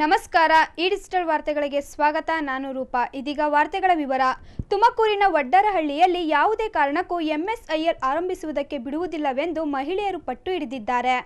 ನಮಸ್ಕಾರ ಈ ಡಿಜಿಟಲ್ ವಾರ್ತೆಗಳಿಗೆ ಸ್ವಾಗತ ನಾನು ರೂಪಾ ಇದೀಗ ವಾರ್ತೆಗಳ ವಿವರ ತುಮಕೂರಿನ ವಡ್ಡರಹಳ್ಳಿಯಲ್ಲಿ ಯಾವುದೇ ಕಾರಣಕ್ಕೂ ಎಂಎಸ್ಐಎಲ್ ಆರಂಭಿಸುವುದಕ್ಕೆ ಬಿಡುವುದಿಲ್ಲವೆಂದು ಮಹಿಳೆಯರು ಪಟ್ಟು ಹಿಡಿದಿದ್ದಾರೆ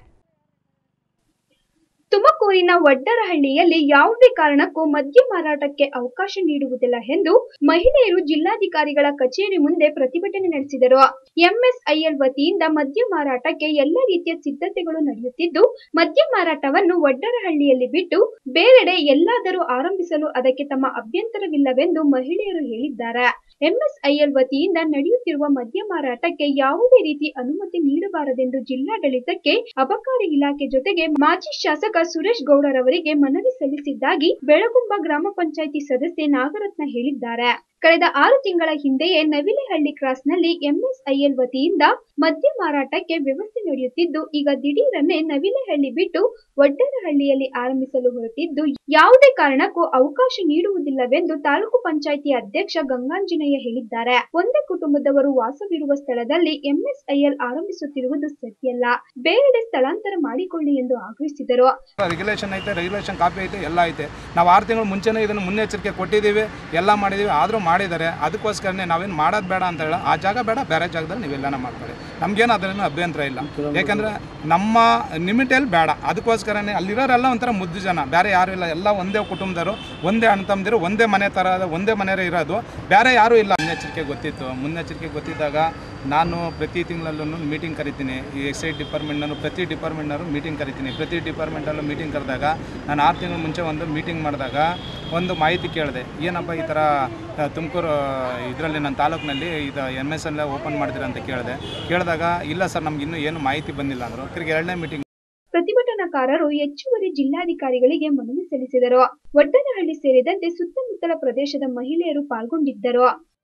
ತುಮಕೂರಿನ ವಡ್ಡರಹಳ್ಳಿಯಲ್ಲಿ ಯಾವುದೇ ಕಾರಣಕ್ಕೂ ಮದ್ಯ ಮಾರಾಟಕ್ಕೆ ಅವಕಾಶ ನೀಡುವುದಿಲ್ಲ ಎಂದು ಮಹಿಳೆಯರು ಜಿಲ್ಲಾಧಿಕಾರಿಗಳ ಕಚೇರಿ ಮುಂದೆ ಪ್ರತಿಭಟನೆ ನಡೆಸಿದರು ಎಂಎಸ್ಐಎಲ್ ವತಿಯಿಂದ ಮದ್ಯ ಮಾರಾಟಕ್ಕೆ ಎಲ್ಲ ರೀತಿಯ ಸಿದ್ಧತೆಗಳು ನಡೆಯುತ್ತಿದ್ದು ಮದ್ಯ ಮಾರಾಟವನ್ನು ವಡ್ಡರಹಳ್ಳಿಯಲ್ಲಿ ಬಿಟ್ಟು ಬೇರೆಡೆ ಎಲ್ಲಾದರೂ ಆರಂಭಿಸಲು ಅದಕ್ಕೆ ತಮ್ಮ ಅಭ್ಯಂತರವಿಲ್ಲವೆಂದು ಮಹಿಳೆಯರು ಹೇಳಿದ್ದಾರೆ ಎಂಎಸ್ಐಎಲ್ ವತಿಯಿಂದ ನಡೆಯುತ್ತಿರುವ ಮದ್ಯ ಮಾರಾಟಕ್ಕೆ ಯಾವುದೇ ರೀತಿ ಅನುಮತಿ ನೀಡಬಾರದೆಂದು ಜಿಲ್ಲಾಡಳಿತಕ್ಕೆ ಅಬಕಾರಿ ಇಲಾಖೆ ಜೊತೆಗೆ ಮಾಜಿ ಶಾಸಕ ಸುರೇಶ್ ಗೌಡರವರಿಗೆ ಮನವಿ ಸಲ್ಲಿಸಿದ್ದಾಗಿ ಬೆಳಗುಂಬ ಗ್ರಾಮ ಪಂಚಾಯಿತಿ ಸದಸ್ಯೆ ನಾಗರತ್ನ ಹೇಳಿದ್ದಾರೆ ಕಳೆದ ಆರು ತಿಂಗಳ ಹಿಂದೆಯೇ ನವಿಲೆಹಳ್ಳಿ ಕ್ರಾಸ್ನಲ್ಲಿ ಎಂಎಸ್ಐಎಲ್ ವತಿಯಿಂದ ಮದ್ಯ ಮಾರಾಟಕ್ಕೆ ವ್ಯವಸ್ಥೆ ನಡೆಯುತ್ತಿದ್ದು ಈಗ ದಿಢೀರನ್ನೇ ನವಿಲೆಹಳ್ಳಿ ಬಿಟ್ಟು ವಡ್ಡರಹಳ್ಳಿಯಲ್ಲಿ ಆರಂಭಿಸಲು ಹೊರಟಿದ್ದು ಯಾವುದೇ ಕಾರಣಕ್ಕೂ ಅವಕಾಶ ನೀಡುವುದಿಲ್ಲವೆಂದು ತಾಲೂಕು ಪಂಚಾಯಿತಿ ಅಧ್ಯಕ್ಷ ಗಂಗಾಂಜನೇಯ ಹೇಳಿದ್ದಾರೆ ಒಂದೇ ಕುಟುಂಬದವರು ವಾಸವಿರುವ ಸ್ಥಳದಲ್ಲಿ ಎಂಎಸ್ಐಎಲ್ ಆರಂಭಿಸುತ್ತಿರುವುದು ಸರಿಯಲ್ಲ ಬೇರೆಡೆ ಸ್ಥಳಾಂತರ ಮಾಡಿಕೊಳ್ಳಿ ಎಂದು ಆಗ್ರಹಿಸಿದರು ರೆಗ್ಯುಲೇಷನ್ ಐತೆ ರೆಗ್ಯುಲೇಷನ್ ಕಾಪಿ ಐತೆ ಎಲ್ಲ ಐತೆ ನಾವು ಆರು ತಿಂಗಳು ಮುಂಚೆನೇ ಇದನ್ನು ಮುನ್ನೆಚ್ಚರಿಕೆ ಕೊಟ್ಟಿದ್ದೀವಿ ಎಲ್ಲ ಮಾಡಿದ್ದೀವಿ ಆದರೂ ಮಾಡಿದ್ದಾರೆ ಅದಕ್ಕೋಸ್ಕರನೇ ನಾವೇನು ಮಾಡೋದು ಬೇಡ ಅಂತ ಹೇಳ ಆ ಜಾಗ ಬೇಡ ಬೇರೆ ಜಾಗದಲ್ಲಿ ನೀವೆಲ್ಲನ ಮಾಡ್ಕೊಳ್ಳಿ ನಮಗೇನು ಅದರಿಂದ ಅಭ್ಯಂತರ ಇಲ್ಲ ಯಾಕಂದರೆ ನಮ್ಮ ನಿಮಿಟಲ್ಲಿ ಬೇಡ ಅದಕ್ಕೋಸ್ಕರನೇ ಅಲ್ಲಿರೋರೆಲ್ಲ ಒಂಥರ ಮುದ್ದು ಜನ ಬೇರೆ ಯಾರೂ ಇಲ್ಲ ಎಲ್ಲ ಒಂದೇ ಕುಟುಂಬದವರು ಒಂದೇ ಅಣ್ಣ ತಮ್ಮದಿರು ಒಂದೇ ಮನೆ ಥರ ಒಂದೇ ಮನೆಯೇ ಇರೋದು ಬೇರೆ ಯಾರೂ ಇಲ್ಲ ಮುನ್ನೆಚ್ಚರಿಕೆ ಗೊತ್ತಿತ್ತು ಮುನ್ನೆಚ್ಚರಿಕೆ ಗೊತ್ತಿದ್ದಾಗ ನಾನು ಪ್ರತಿ ತಿಂಗಳಲ್ಲೂ ಮೀಟಿಂಗ್ ಕರಿತೀನಿ ಈ ಎಕ್ಸೈಸ್ ಡಿಪಾರ್ಟ್ಮೆಂಟ್ನವರು ಪ್ರತಿ ಡಿಪಾರ್ಟ್ಮೆಂಟ್ನವರು ಮೀಟಿಂಗ್ ಕರಿತೀನಿ ಪ್ರತಿ ಡಿಪಾರ್ಟ್ಮೆಂಟಲ್ಲೂ ಮೀಟಿಂಗ್ ಕರೆದಾಗ ನಾನು ಆರು ತಿಂಗಳ ಮುಂಚೆ ಒಂದು ಮೀಟಿಂಗ್ ಮಾಡಿದಾಗ ಒಂದು ಮಾಹಿತಿ ಕೇಳಿದೆ ಏನಪ್ಪ ಈ ಥರ ಆ, ತುಮಕೂರು ಇದರಲ್ಲಿ ನನ್ನ ತಾಲೂಕಿನಲ್ಲಿ ಇದು ಎಮ್ ಎಸ್ ಎಲ್ಲ ಓಪನ್ ಮಾಡ್ತೀರಾ ಅಂತ ಕೇಳಿದೆ ಕೇಳಿದಾಗ ಇಲ್ಲ ಸರ್ ನಮ್ಗೆ ಇನ್ನೂ ಏನು ಮಾಹಿತಿ ಬಂದಿಲ್ಲ ಅಂದರು ತಿರ್ಗಿ ಎರಡನೇ ಮೀಟಿಂಗ್ ಪ್ರತಿಭಟನಾಕಾರರು ಹೆಚ್ಚುವರಿ ಜಿಲ್ಲಾಧಿಕಾರಿಗಳಿಗೆ ಮನವಿ ಸಲ್ಲಿಸಿದರು ಒಡ್ಡನಹಳ್ಳಿ ಸೇರಿದಂತೆ ಸುತ್ತಮುತ್ತಲ ಪ್ರದೇಶದ ಮಹಿಳೆಯರು ಪಾಲ್ಗೊಂಡಿದ್ದರು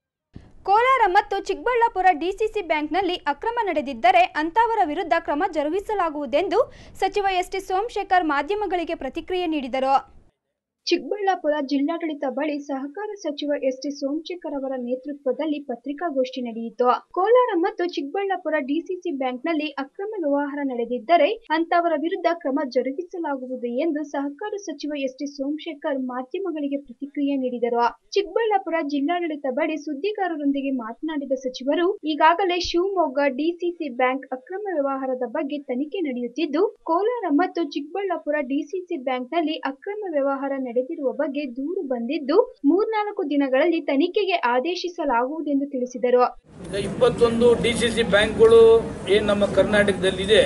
ಕೋಲಾರ ಮತ್ತು ಚಿಕ್ಕಬಳ್ಳಾಪುರ ಡಿಸಿಸಿ ಬ್ಯಾಂಕ್ನಲ್ಲಿ ಅಕ್ರಮ ನಡೆದಿದ್ದರೆ ಅಂತವರ ವಿರುದ್ಧ ಕ್ರಮ ಜರುಗಿಸಲಾಗುವುದೆಂದು ಸಚಿವ ಎಸ್ಟಿ ಸೋಮಶೇಖರ್ ಮಾಧ್ಯಮಗಳಿಗೆ ಪ್ರತಿಕ್ರಿಯೆ ನೀಡಿದರು ಚಿಕ್ಕಬಳ್ಳಾಪುರ ಜಿಲ್ಲಾಡಳಿತ ಬಳಿ ಸಹಕಾರ ಸಚಿವ ಎಸ್ ಟಿ ಸೋಮಶೇಖರ್ ಅವರ ನೇತೃತ್ವದಲ್ಲಿ ಪತ್ರಿಕಾಗೋಷ್ಠಿ ನಡೆಯಿತು ಕೋಲಾರ ಮತ್ತು ಚಿಕ್ಕಬಳ್ಳಾಪುರ ಡಿಸಿಸಿ ಬ್ಯಾಂಕ್ನಲ್ಲಿ ಅಕ್ರಮ ವ್ಯವಹಾರ ನಡೆದಿದ್ದರೆ ಅಂತವರ ವಿರುದ್ಧ ಕ್ರಮ ಜರುಗಿಸಲಾಗುವುದು ಎಂದು ಸಹಕಾರ ಸಚಿವ ಎಸ್ ಟಿ ಸೋಮಶೇಖರ್ ಮಾಧ್ಯಮಗಳಿಗೆ ಪ್ರತಿಕ್ರಿಯೆ ನೀಡಿದರು ಚಿಕ್ಕಬಳ್ಳಾಪುರ ಜಿಲ್ಲಾಡಳಿತ ಬಳಿ ಸುದ್ದಿಗಾರರೊಂದಿಗೆ ಮಾತನಾಡಿದ ಸಚಿವರು ಈಗಾಗಲೇ ಶಿವಮೊಗ್ಗ ಡಿಸಿಸಿ ಬ್ಯಾಂಕ್ ಅಕ್ರಮ ವ್ಯವಹಾರದ ಬಗ್ಗೆ ತನಿಖೆ ನಡೆಯುತ್ತಿದ್ದು ಕೋಲಾರ ಮತ್ತು ಚಿಕ್ಕಬಳ್ಳಾಪುರ ಡಿಸಿಸಿ ಬ್ಯಾಂಕ್ನಲ್ಲಿ ಅಕ್ರಮ ವ್ಯವಹಾರ ನಡೆದಿರುವ ಬಗ್ಗೆ ದೂರು ಬಂದಿದ್ದು ಮೂರ್ನಾಲ್ಕು ದಿನಗಳಲ್ಲಿ ತನಿಖೆಗೆ ಆದೇಶಿಸಲಾಗುವುದೆಂದು ತಿಳಿಸಿದರು ಈಗ ಇಪ್ಪತ್ತೊಂದು ಡಿ ಸಿ ಸಿ ಬ್ಯಾಂಕ್ಗಳು ಏನು ನಮ್ಮ ಕರ್ನಾಟಕದಲ್ಲಿದೆ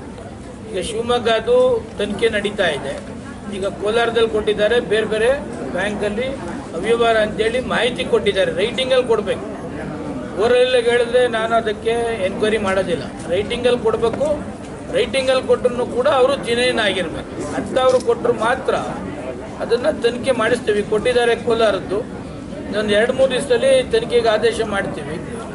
ಈಗ ಶಿವಮೊಗ್ಗದು ತನಿಖೆ ನಡೀತಾ ಇದೆ ಈಗ ಕೋಲಾರದಲ್ಲಿ ಕೊಟ್ಟಿದ್ದಾರೆ ಬೇರೆ ಬೇರೆ ಬ್ಯಾಂಕಲ್ಲಿ ಅವ್ಯವಹಾರ ಅಂತೇಳಿ ಮಾಹಿತಿ ಕೊಟ್ಟಿದ್ದಾರೆ ರೈಟಿಂಗಲ್ಲಿ ಕೊಡಬೇಕು ಓರಲ್ಲಾಗ ಹೇಳಿದ್ರೆ ನಾನು ಅದಕ್ಕೆ ಎನ್ಕ್ವೈರಿ ಮಾಡೋದಿಲ್ಲ ರೈಟಿಂಗಲ್ಲಿ ಕೊಡಬೇಕು ರೈಟಿಂಗಲ್ಲಿ ಕೊಟ್ಟರು ಕೂಡ ಅವರು ಜಿನೇನ್ ಆಗಿರ್ಬೇಕು ಅಂಥವ್ರು ಕೊಟ್ಟರು ಮಾತ್ರ ಅದನ್ನು ತನಿಖೆ ಮಾಡಿಸ್ತೀವಿ ಕೊಟ್ಟಿದ್ದಾರೆ ಕೋಲಾರದ್ದು ಇನ್ನೊಂದು ಎರಡು ಮೂರು ದಿವಸದಲ್ಲಿ ತನಿಖೆಗೆ ಆದೇಶ ಮಾಡ್ತೀವಿ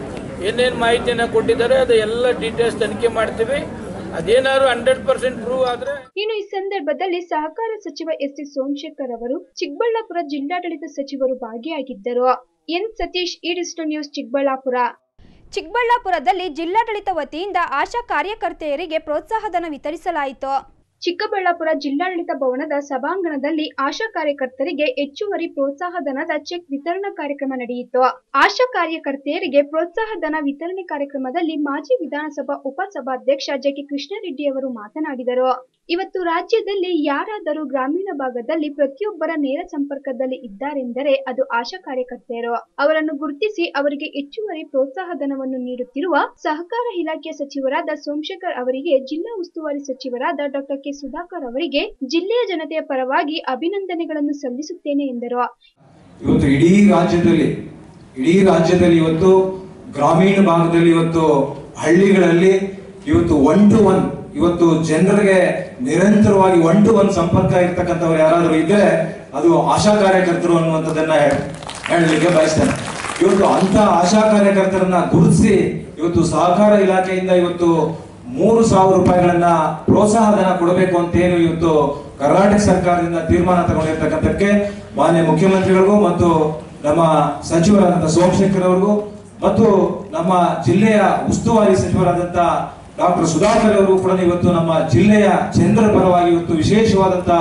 ಏನೇನು ಮಾಹಿತಿಯನ್ನು ಕೊಟ್ಟಿದ್ದಾರೆ ಅದು ಎಲ್ಲ ಡೀಟೇಲ್ಸ್ ತನಿಖೆ ಮಾಡ್ತೀವಿ ಅದೇನಾದ್ರು ಹಂಡ್ರೆಡ್ ಪರ್ಸೆಂಟ್ ಪ್ರೂವ್ ಆದರೆ ಇನ್ನು ಈ ಸಂದರ್ಭದಲ್ಲಿ ಸಹಕಾರ ಸಚಿವ ಎಸ್ ಟಿ ಸೋಮಶೇಖರ್ ಅವರು ಚಿಕ್ಕಬಳ್ಳಾಪುರ ಜಿಲ್ಲಾಡಳಿತ ಸಚಿವರು ಭಾಗಿಯಾಗಿದ್ದರು ಎನ್ ಸತೀಶ್ ಈ ಡಿಜಿಟಲ್ ನ್ಯೂಸ್ ಚಿಕ್ಕಬಳ್ಳಾಪುರ ಚಿಕ್ಕಬಳ್ಳಾಪುರದಲ್ಲಿ ಜಿಲ್ಲಾಡಳಿತ ವತಿಯಿಂದ ಆಶಾ ಕಾರ್ಯಕರ್ತೆಯರಿಗೆ ಪ್ರೋತ್ಸಾಹಧನ ವಿತರಿಸಲಾಯಿತು ಚಿಕ್ಕಬಳ್ಳಾಪುರ ಜಿಲ್ಲಾಡಳಿತ ಭವನದ ಸಭಾಂಗಣದಲ್ಲಿ ಆಶಾ ಕಾರ್ಯಕರ್ತರಿಗೆ ಹೆಚ್ಚುವರಿ ಪ್ರೋತ್ಸಾಹಧನದ ಚೆಕ್ ವಿತರಣಾ ಕಾರ್ಯಕ್ರಮ ನಡೆಯಿತು ಆಶಾ ಕಾರ್ಯಕರ್ತೆಯರಿಗೆ ಪ್ರೋತ್ಸಾಹಧನ ವಿತರಣೆ ಕಾರ್ಯಕ್ರಮದಲ್ಲಿ ಮಾಜಿ ವಿಧಾನಸಭಾ ಉಪಸಭಾಧ್ಯಕ್ಷ ಜೆಕೆ ಕೃಷ್ಣಾರೆಡ್ಡಿ ಅವರು ಮಾತನಾಡಿದರು ಇವತ್ತು ರಾಜ್ಯದಲ್ಲಿ ಯಾರಾದರೂ ಗ್ರಾಮೀಣ ಭಾಗದಲ್ಲಿ ಪ್ರತಿಯೊಬ್ಬರ ನೇರ ಸಂಪರ್ಕದಲ್ಲಿ ಇದ್ದಾರೆಂದರೆ ಅದು ಆಶಾ ಕಾರ್ಯಕರ್ತೆಯರು ಅವರನ್ನು ಗುರುತಿಸಿ ಅವರಿಗೆ ಹೆಚ್ಚುವರಿ ಪ್ರೋತ್ಸಾಹಧನವನ್ನು ನೀಡುತ್ತಿರುವ ಸಹಕಾರ ಇಲಾಖೆಯ ಸಚಿವರಾದ ಸೋಮಶೇಖರ್ ಅವರಿಗೆ ಜಿಲ್ಲಾ ಉಸ್ತುವಾರಿ ಸಚಿವರಾದ ಡಾಕ್ಟರ್ ಕೆ ಸುಧಾಕರ್ ಅವರಿಗೆ ಜಿಲ್ಲೆಯ ಜನತೆಯ ಪರವಾಗಿ ಅಭಿನಂದನೆಗಳನ್ನು ಸಲ್ಲಿಸುತ್ತೇನೆ ಎಂದರು ಇವತ್ತು ಇಡೀ ರಾಜ್ಯದಲ್ಲಿ ಇಡೀ ರಾಜ್ಯದಲ್ಲಿ ಇವತ್ತು ಗ್ರಾಮೀಣ ಭಾಗದಲ್ಲಿ ಇವತ್ತು ಹಳ್ಳಿಗಳಲ್ಲಿ ಇವತ್ತು ಒನ್ ಟು ಒನ್ ಇವತ್ತು ಜನರಿಗೆ ನಿರಂತರವಾಗಿ ಒನ್ ಟು ಒನ್ ಸಂಪರ್ಕ ಇರ್ತಕ್ಕಂಥವ್ರು ಯಾರಾದರೂ ಇದ್ರೆ ಅದು ಆಶಾ ಕಾರ್ಯಕರ್ತರು ಅನ್ನುವಂಥದ್ದನ್ನ ಹೇಳ್- ಹೇಳಲಿಕ್ಕೆ ಬಯಸ್ತೇನೆ ಇವತ್ತು ಅಂತ ಆಶಾ ಕಾರ್ಯಕರ್ತರನ್ನ ಗುರುತಿಸಿ ಇವತ್ತು ಸಹಕಾರ ಇಲಾಖೆಯಿಂದ ಇವತ್ತು ಮೂರು ಸಾವಿರ ರೂಪಾಯಿಗಳನ್ನ ಪ್ರೋತ್ಸಾಹಧನ ಕೊಡಬೇಕು ಅಂತ ಏನು ಇವತ್ತು ಕರ್ನಾಟಕ ಸರ್ಕಾರದಿಂದ ತೀರ್ಮಾನ ತಗೊಂಡಿರ್ತಕ್ಕಂಥಕ್ಕೆ ಮಾನ್ಯ ಮುಖ್ಯಮಂತ್ರಿಗಳಿಗೂ ಮತ್ತು ನಮ್ಮ ಸಚಿವರಾದಂಥ ಸೋಮಶೇಖರ್ ಅವರಿಗೂ ಮತ್ತು ನಮ್ಮ ಜಿಲ್ಲೆಯ ಉಸ್ತುವಾರಿ ಸಚಿವರಾದಂಥ ಡಾಕ್ಟರ್ ಸುಧಾಕರ್ ಅವರು ಕೂಡ ಇವತ್ತು ನಮ್ಮ ಜಿಲ್ಲೆಯ ಜನರ ಪರವಾಗಿ ಇವತ್ತು ವಿಶೇಷವಾದಂತಹ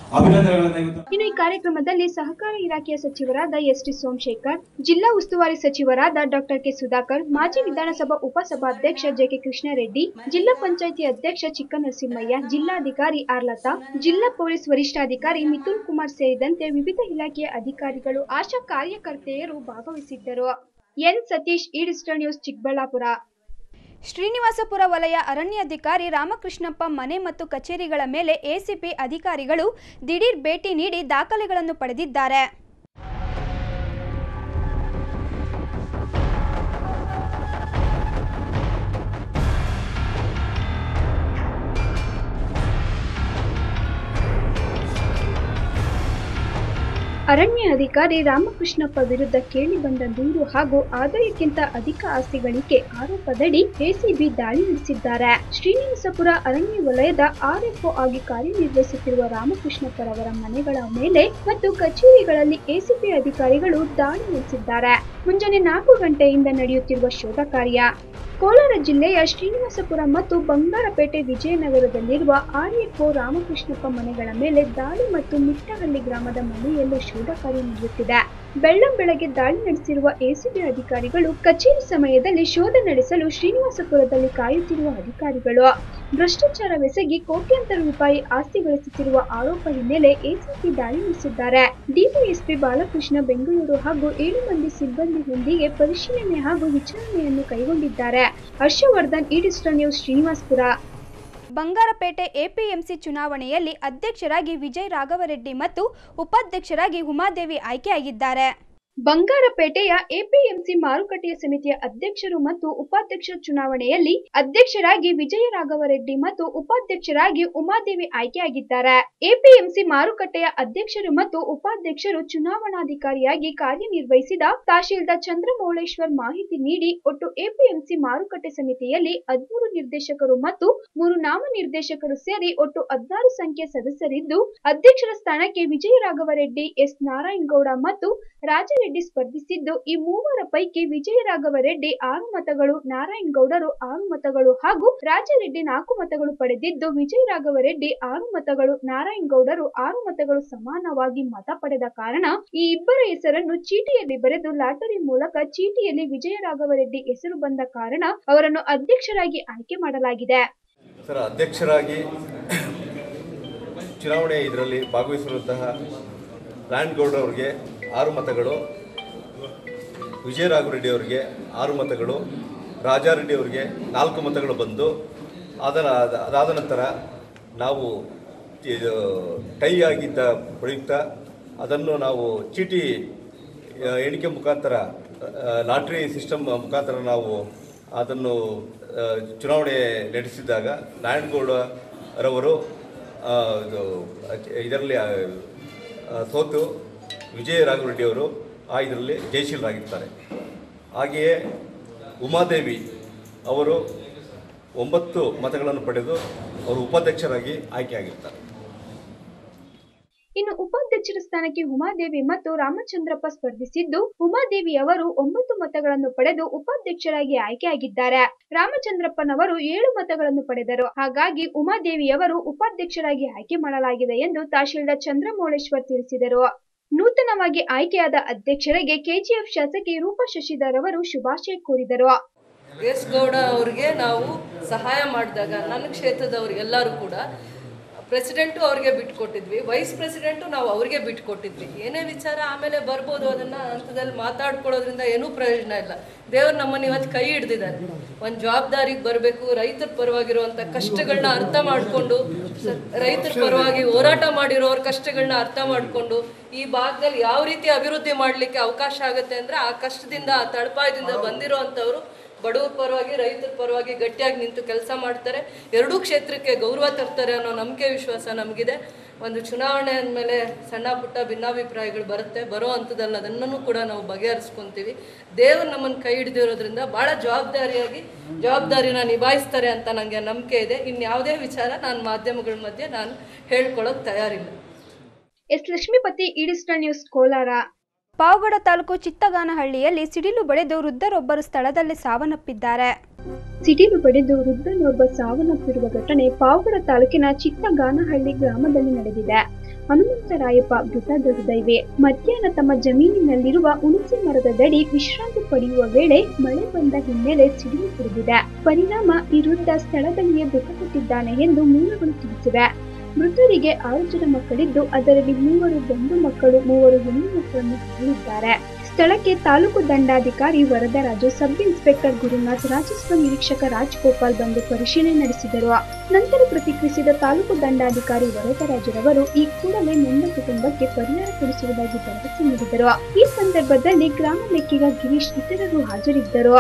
ಅಭಿನಂದನೆಗಳನ್ನ ಇವತ್ತು ಇನ್ನು ಈ ಕಾರ್ಯಕ್ರಮದಲ್ಲಿ ಸಹಕಾರ ಇಲಾಖೆಯ ಸಚಿವರಾದ ಎಸ್ ಟಿ ಸೋಮಶೇಖರ್ ಜಿಲ್ಲಾ ಉಸ್ತುವಾರಿ ಸಚಿವರಾದ ಡಾಕ್ಟರ್ ಕೆ ಸುಧಾಕರ್ ಮಾಜಿ ವಿಧಾನಸಭಾ ಉಪಸಭಾಧ್ಯಕ್ಷ ಜೆ ಕೆ ಕೃಷ್ಣಾರೆಡ್ಡಿ ಜಿಲ್ಲಾ ಪಂಚಾಯಿತಿ ಅಧ್ಯಕ್ಷ ಚಿಕ್ಕನರಸಿಂಹಯ್ಯ ಜಿಲ್ಲಾಧಿಕಾರಿ ಆರ್ಲತಾ ಜಿಲ್ಲಾ ಪೊಲೀಸ್ ವರಿಷ್ಠಾಧಿಕಾರಿ ಮಿಥುನ್ ಕುಮಾರ್ ಸೇರಿದಂತೆ ವಿವಿಧ ಇಲಾಖೆಯ ಅಧಿಕಾರಿಗಳು ಆಶಾ ಕಾರ್ಯಕರ್ತೆಯರು ಭಾಗವಹಿಸಿದ್ದರು N Satish ED star news Chikkaballapur Srinivaspur ವಲಯ ಅರಣ್ಯಾಧಿಕಾರಿ ರಾಮಕೃಷ್ಣಪ್ಪ ಮನೆ ಮತ್ತು ಕಚೇರಿಗಳ ಮೇಲೆ ಎಸಿಪಿ ಅಧಿಕಾರಿಗಳು ದಿಢೀರ್ ಭೇಟಿ ನೀಡಿ ದಾಖಲೆಗಳನ್ನು ಪಡೆದಿದ್ದಾರೆ ಅರಣ್ಯ ಅಧಿಕಾರಿ ರಾಮಕೃಷ್ಣಪ್ಪ ವಿರುದ್ಧ ಕೇಳಿಬಂದ ದೂರು ಹಾಗೂ ಆದಾಯಕ್ಕಿಂತ ಅಧಿಕ ಆಸ್ತಿ ಗಳಿಕೆ ಆರೋಪದಡಿ ಎಸಿಬಿ ದಾಳಿ ನಡೆಸಿದ್ದಾರೆ ಶ್ರೀನಿವಾಸಪುರ ಅರಣ್ಯ ವಲಯದ ಆರ್ಎಫ್ಒ ಆಗಿ ಕಾರ್ಯನಿರ್ವಹಿಸುತ್ತಿರುವ ರಾಮಕೃಷ್ಣಪ್ಪರವರ ಮನೆಗಳ ಮೇಲೆ ಮತ್ತು ಕಚೇರಿಗಳಲ್ಲಿ ಎಸಿಬಿ ಅಧಿಕಾರಿಗಳು ದಾಳಿ ನಡೆಸಿದ್ದಾರೆ ಮುಂಜಾನೆ ನಾಲ್ಕು ಗಂಟೆಯಿಂದ ನಡೆಯುತ್ತಿರುವ ಶೋಧ ಕಾರ್ಯ ಕೋಲಾರ ಜಿಲ್ಲೆಯ ಶ್ರೀನಿವಾಸಪುರ ಮತ್ತು ಬಂಗಾರಪೇಟೆ ವಿಜಯನಗರದಲ್ಲಿರುವ ಆರ್ಎಫ್ಒ ರಾಮಕೃಷ್ಣಪ್ಪ ಮನೆಗಳ ಮೇಲೆ ದಾಳಿ ಮತ್ತು ಮಿಟ್ಟಹಳ್ಳಿ ಗ್ರಾಮದ ಮನೆಯಲ್ಲೂ ಶೋಧ ಕಾರ್ಯ ನಡೆಯುತ್ತಿದೆ ಬೆಳ್ಳಂ ಬೆಳಗ್ಗೆ ದಾಳಿ ನಡೆಸಿರುವ ಎಸಿಬಿ ಅಧಿಕಾರಿಗಳು ಕಚೇರಿ ಸಮಯದಲ್ಲಿ ಶೋಧ ನಡೆಸಲು ಶ್ರೀನಿವಾಸಪುರದಲ್ಲಿ ಕಾಯುತ್ತಿರುವ ಅಧಿಕಾರಿಗಳು ಭ್ರಷ್ಟಾಚಾರವೆಸಗಿ ಕೋಟ್ಯಾಂತರ ರೂಪಾಯಿ ಆಸ್ತಿ ಗಳಿಸುತ್ತಿರುವ ಆರೋಪ ಹಿನ್ನೆಲೆ ಎಸಿಪಿ ದಾಳಿ ನಡೆಸಿದ್ದಾರೆ ಡಿವೈಎಸ್ಪಿ ಬಾಲಕೃಷ್ಣ ಬೆಂಗಳೂರು ಹಾಗೂ ಏಳು ಮಂದಿ ಸಿಬ್ಬಂದಿಯೊಂದಿಗೆ ಪರಿಶೀಲನೆ ಹಾಗೂ ವಿಚಾರಣೆಯನ್ನು ಕೈಗೊಂಡಿದ್ದಾರೆ Harshavardhan ED star news Srinivaspur Bangarapet APMC ಚುನಾವಣೆಯಲ್ಲಿ ಅಧ್ಯಕ್ಷರಾಗಿ ವಿಜಯ್ ರಾಘವರೆಡ್ಡಿ ಮತ್ತು ಉಪಾಧ್ಯಕ್ಷರಾಗಿ ಉಮಾದೇವಿ ಆಯ್ಕೆಯಾಗಿದ್ದಾರೆ ಬಂಗಾರಪೇಟೆಯ ಎಪಿಎಂಸಿ ಮಾರುಕಟ್ಟೆಯ ಸಮಿತಿಯ ಅಧ್ಯಕ್ಷರು ಮತ್ತು ಉಪಾಧ್ಯಕ್ಷ ಚುನಾವಣೆಯಲ್ಲಿ ಅಧ್ಯಕ್ಷರಾಗಿ ವಿಜಯ ರಾಘವರೆಡ್ಡಿ ಮತ್ತು ಉಪಾಧ್ಯಕ್ಷರಾಗಿ ಉಮಾದೇವಿ ಆಯ್ಕೆಯಾಗಿದ್ದಾರೆ ಎಪಿಎಂಸಿ ಮಾರುಕಟ್ಟೆಯ ಅಧ್ಯಕ್ಷರು ಮತ್ತು ಉಪಾಧ್ಯಕ್ಷರು ಚುನಾವಣಾಧಿಕಾರಿಯಾಗಿ ಕಾರ್ಯನಿರ್ವಹಿಸಿದ ತಹಶೀಲ್ದಾರ್ ಚಂದ್ರಮೌಳೇಶ್ವರ್ ಮಾಹಿತಿ ನೀಡಿ ಒಟ್ಟು ಎಪಿಎಂಸಿ ಮಾರುಕಟ್ಟೆ ಸಮಿತಿಯಲ್ಲಿ ಹದಿಮೂರು ನಿರ್ದೇಶಕರು ಮತ್ತು ಮೂರು ನಾಮನಿರ್ದೇಶಕರು ಸೇರಿ ಒಟ್ಟು ಹದಿನಾರು ಸಂಖ್ಯೆ ಸದಸ್ಯರಿದ್ದು ಅಧ್ಯಕ್ಷರ ಸ್ಥಾನಕ್ಕೆ ವಿಜಯ ರಾಘವರೆಡ್ಡಿ ಎಸ್ ನಾರಾಯಣಗೌಡ ಮತ್ತು ರಾಜರೆಡ್ಡಿ ಸ್ಪರ್ಧಿಸಿದ್ದು ಈ ಮೂವರ ಪೈಕಿ ವಿಜಯರಾಘವ ರೆಡ್ಡಿ ಆರು ಮತಗಳು ನಾರಾಯಣಗೌಡರು ಆರು ಮತಗಳು ಹಾಗೂ ರಾಜರೆಡ್ಡಿ ನಾಲ್ಕು ಮತಗಳು ಪಡೆದಿದ್ದು ವಿಜಯರಾಘವ ರೆಡ್ಡಿ ಆರು ಮತಗಳು ನಾರಾಯಣಗೌಡರು ಆರು ಮತಗಳು ಸಮಾನವಾಗಿ ಮತ ಪಡೆದ ಕಾರಣ ಈ ಇಬ್ಬರ ಹೆಸರನ್ನು ಚೀಟಿಯಲ್ಲಿ ಬರೆದು ಲಾಟರಿ ಮೂಲಕ ಚೀಟಿಯಲ್ಲಿ ವಿಜಯರಾಘವ ರೆಡ್ಡಿ ಹೆಸರು ಬಂದ ಕಾರಣ ಅವರನ್ನು ಅಧ್ಯಕ್ಷರಾಗಿ ಆಯ್ಕೆ ಮಾಡಲಾಗಿದೆ ಸರ್ ಅಧ್ಯಕ್ಷರಾಗಿ ಚುನಾವಣೆ ಇದರಲ್ಲಿ ಭಾಗವಹಿಸಿರುವಂತಹ ಲ್ಯಾಂಡ್ ಅವರಿಗೆ ಆರು ಮತಗಳು ವಿಜಯರಾಘವರೆಡ್ಡಿ ಅವರಿಗೆ ಆರು ಮತಗಳು ರಾಜಾರೆಡ್ಡಿ ಅವರಿಗೆ ನಾಲ್ಕು ಮತಗಳು ಬಂದು ಅದರ ಅದಾದ ನಂತರ ನಾವು ಇದು ಟೈ ಆಗಿದ್ದ ಪ್ರಯುಕ್ತ ಅದನ್ನು ನಾವು ಚೀಟಿ ಆ, ಎಣಿಕೆ ಮುಖಾಂತರ ಲಾಟ್ರಿ ಸಿಸ್ಟಮ್ ಮುಖಾಂತರ ನಾವು ಅದನ್ನು ಆ, ಚುನಾವಣೆ ನಡೆಸಿದಾಗ ನಾರಾಯಣಗೌಡ ರವರು ಆ, ಇದು ಇದರಲ್ಲಿ ಆ, ಆ, ಸೋತು ವಿಜಯ ರಾಘವರೆಡ್ಡಿ ಅವರು ಆ ಇದರಲ್ಲಿ ಜಯಶೀಲರಾಗಿರ್ತಾರೆ ಹಾಗೆಯೇ ಉಮಾದೇವಿ ಅವರು ಒಂಬತ್ತು ಮತಗಳನ್ನು ಪಡೆದು ಅವರು ಉಪಾಧ್ಯಕ್ಷರಾಗಿ ಆಯ್ಕೆಯಾಗಿರ್ತಾರೆ ಇನ್ನು ಉಪಾಧ್ಯಕ್ಷರ ಸ್ಥಾನಕ್ಕೆ ಉಮಾದೇವಿ ಮತ್ತು ರಾಮಚಂದ್ರಪ್ಪ ಸ್ಪರ್ಧಿಸಿದ್ದು ಉಮಾದೇವಿ ಅವರು ಒಂಬತ್ತು ಮತಗಳನ್ನು ಪಡೆದು ಉಪಾಧ್ಯಕ್ಷರಾಗಿ ಆಯ್ಕೆಯಾಗಿದ್ದಾರೆ ರಾಮಚಂದ್ರಪ್ಪನವರು ಏಳು ಮತಗಳನ್ನು ಪಡೆದರು ಹಾಗಾಗಿ ಉಮಾದೇವಿಯವರು ಉಪಾಧ್ಯಕ್ಷರಾಗಿ ಆಯ್ಕೆ ಮಾಡಲಾಗಿದೆ ಎಂದು ತಹಶೀಲ್ದಾರ್ ಚಂದ್ರಮೌಳೇಶ್ವರ್ ತಿಳಿಸಿದರು ನೂತನವಾಗಿ ಆಯ್ಕೆಯಾದ ಅಧ್ಯಕ್ಷರಿಗೆ ಕೆಜಿಎಫ್ ಶಾಸಕಿ ರೂಪಾ ಶಶಿಧರ್ ಅವರು ಶುಭಾಶಯ ಕೋರಿದರು ಎಸ್ ಗೌಡ ಅವ್ರಿಗೆ ನಾವು ಸಹಾಯ ಮಾಡಿದಾಗ ನನ್ನ ಕ್ಷೇತ್ರದವ್ರಿಗೆಲ್ಲರೂ ಕೂಡ ಪ್ರೆಸಿಡೆಂಟು ಅವ್ರಿಗೆ ಬಿಟ್ಕೊಟ್ಟಿದ್ವಿ ವೈಸ್ ಪ್ರೆಸಿಡೆಂಟು ನಾವು ಅವ್ರಿಗೆ ಬಿಟ್ಕೊಟ್ಟಿದ್ವಿ ಏನೇ ವಿಚಾರ ಆಮೇಲೆ ಬರ್ಬೋದು ಅದನ್ನು ಹಂತದಲ್ಲಿ ಮಾತಾಡ್ಕೊಳ್ಳೋದ್ರಿಂದ ಏನೂ ಪ್ರಯೋಜನ ಇಲ್ಲ ದೇವ್ರು ನಮ್ಮನ್ನು ಇವತ್ತು ಕೈ ಹಿಡ್ದಿದ್ದಾರೆ ಒಂದು ಜವಾಬ್ದಾರಿಗೆ ಬರಬೇಕು ರೈತರ ಪರವಾಗಿರುವಂಥ ಕಷ್ಟಗಳನ್ನ ಅರ್ಥ ಮಾಡಿಕೊಂಡು ರೈತರ ಪರವಾಗಿ ಹೋರಾಟ ಮಾಡಿರೋರ ಕಷ್ಟಗಳನ್ನ ಅರ್ಥ ಮಾಡಿಕೊಂಡು ಈ ಭಾಗದಲ್ಲಿ ಯಾವ ರೀತಿ ಅಭಿವೃದ್ಧಿ ಮಾಡಲಿಕ್ಕೆ ಅವಕಾಶ ಆಗುತ್ತೆ ಅಂದರೆ ಆ ಕಷ್ಟದಿಂದ ಆ ತಳಪಾಯದಿಂದ ಬಂದಿರೋ ಅಂಥವ್ರು ಬಡವರ ಪರವಾಗಿ ರೈತರ ಪರವಾಗಿ ಗಟ್ಟಿಯಾಗಿ ನಿಂತು ಕೆಲಸ ಮಾಡ್ತಾರೆ ಎರಡೂ ಕ್ಷೇತ್ರಕ್ಕೆ ಗೌರವ ತರ್ತಾರೆ ಅನ್ನೋ ನಂಬಿಕೆ ವಿಶ್ವಾಸ ನಮಗಿದೆ ಒಂದು ಚುನಾವಣೆ ಅಂದಮೇಲೆ ಸಣ್ಣ ಪುಟ್ಟ ಭಿನ್ನಾಭಿಪ್ರಾಯಗಳು ಬರುತ್ತೆ ಬರೋ ಅಂಥದ್ದಲ್ಲ ಅದನ್ನೂ ಕೂಡ ನಾವು ಬಗೆಹರಿಸ್ಕೊತೀವಿ ದೇವರು ನಮ್ಮನ್ನು ಕೈ ಹಿಡಿದಿರೋದ್ರಿಂದ ಭಾಳ ಜವಾಬ್ದಾರಿಯಾಗಿ ಜವಾಬ್ದಾರಿನ ನಿಭಾಯಿಸ್ತಾರೆ ಅಂತ ನನಗೆ ನಂಬಿಕೆ ಇದೆ ಇನ್ಯಾವುದೇ ವಿಚಾರ ನಾನು ಮಾಧ್ಯಮಗಳ ಮಧ್ಯೆ ನಾನು ಹೇಳ್ಕೊಳ್ಳೋಕೆ ತಯಾರಿಲ್ಲ S Lakshmipathi ED star news Kolar Pavagada taluk ಚಿತ್ತಗಾನಹಳ್ಳಿಯಲ್ಲಿ ಸಿಡಿಲು ಬಡಿದು ವೃದ್ಧರೊಬ್ಬರು ಸ್ಥಳದಲ್ಲೇ ಸಾವನ್ನಪ್ಪಿದ್ದಾರೆ ಸಿಡಿಲು ಬಡಿದು ವೃದ್ಧನೊಬ್ಬ ಸಾವನ್ನಪ್ಪಿರುವ ಘಟನೆ ಪಾವಗಡ ತಾಲೂಕಿನ ಚಿತ್ತಗಾನಹಳ್ಳಿ ಗ್ರಾಮದಲ್ಲಿ ನಡೆದಿದೆ ಹನುಮಂತರಾಯಪ್ಪ ಮೃತರಾಗಿವೆ ಮಧ್ಯಾಹ್ನ ತಮ್ಮ ಜಮೀನಿನಲ್ಲಿರುವ ಹುಣಸೆ ಮರದ ದಡಿ ವಿಶ್ರಾಂತಿ ಪಡೆಯುವ ವೇಳೆ ಮಳೆ ಬಂದ ಹಿನ್ನೆಲೆ ಸಿಡಿಲು ಕುಡಿದಿದೆ ಪರಿಣಾಮ ಈ ವೃದ್ಧ ಸ್ಥಳದಲ್ಲಿಯೇ ಮೃತಪಟ್ಟಿದ್ದಾನೆ ಎಂದು ಮೂಲಗಳು ತಿಳಿಸಿವೆ ಮೃತರಿಗೆ ಆರು ಜನ ಮಕ್ಕಳಿದ್ದು ಅದರಲ್ಲಿ ಮೂವರು ಗಂಡು ಮಕ್ಕಳು ಮೂವರು ಹೆಣ್ಣು ಮಕ್ಕಳನ್ನು ಹೊಂದಿದ್ದಾರೆ ಸ್ಥಳಕ್ಕೆ ತಾಲೂಕು ದಂಡಾಧಿಕಾರಿ ವರದರಾಜು ಸಬ್ ಇನ್ಸ್ಪೆಕ್ಟರ್ ಗುರುನಾಥ್ ರಾಜಸ್ವ ನಿರೀಕ್ಷಕ ರಾಜ್ಗೋಪಾಲ್ ಬಂದು ಪರಿಶೀಲನೆ ನಡೆಸಿದರು ನಂತರ ಪ್ರತಿಕ್ರಿಯಿಸಿದ ತಾಲೂಕು ದಂಡಾಧಿಕಾರಿ ವರದರಾಜರವರು ಈ ಕೂಡಲೇ ನೊಂದ ಕುಟುಂಬಕ್ಕೆ ಪರಿಹಾರ ಕೊಡಿಸುವುದಾಗಿ ಭರವಸೆ ನೀಡಿದರು ಈ ಸಂದರ್ಭದಲ್ಲಿ ಗ್ರಾಮ ಲೆಕ್ಕಿಗ ಗಿರೀಶ್ ಇತರರು ಹಾಜರಿದ್ದರು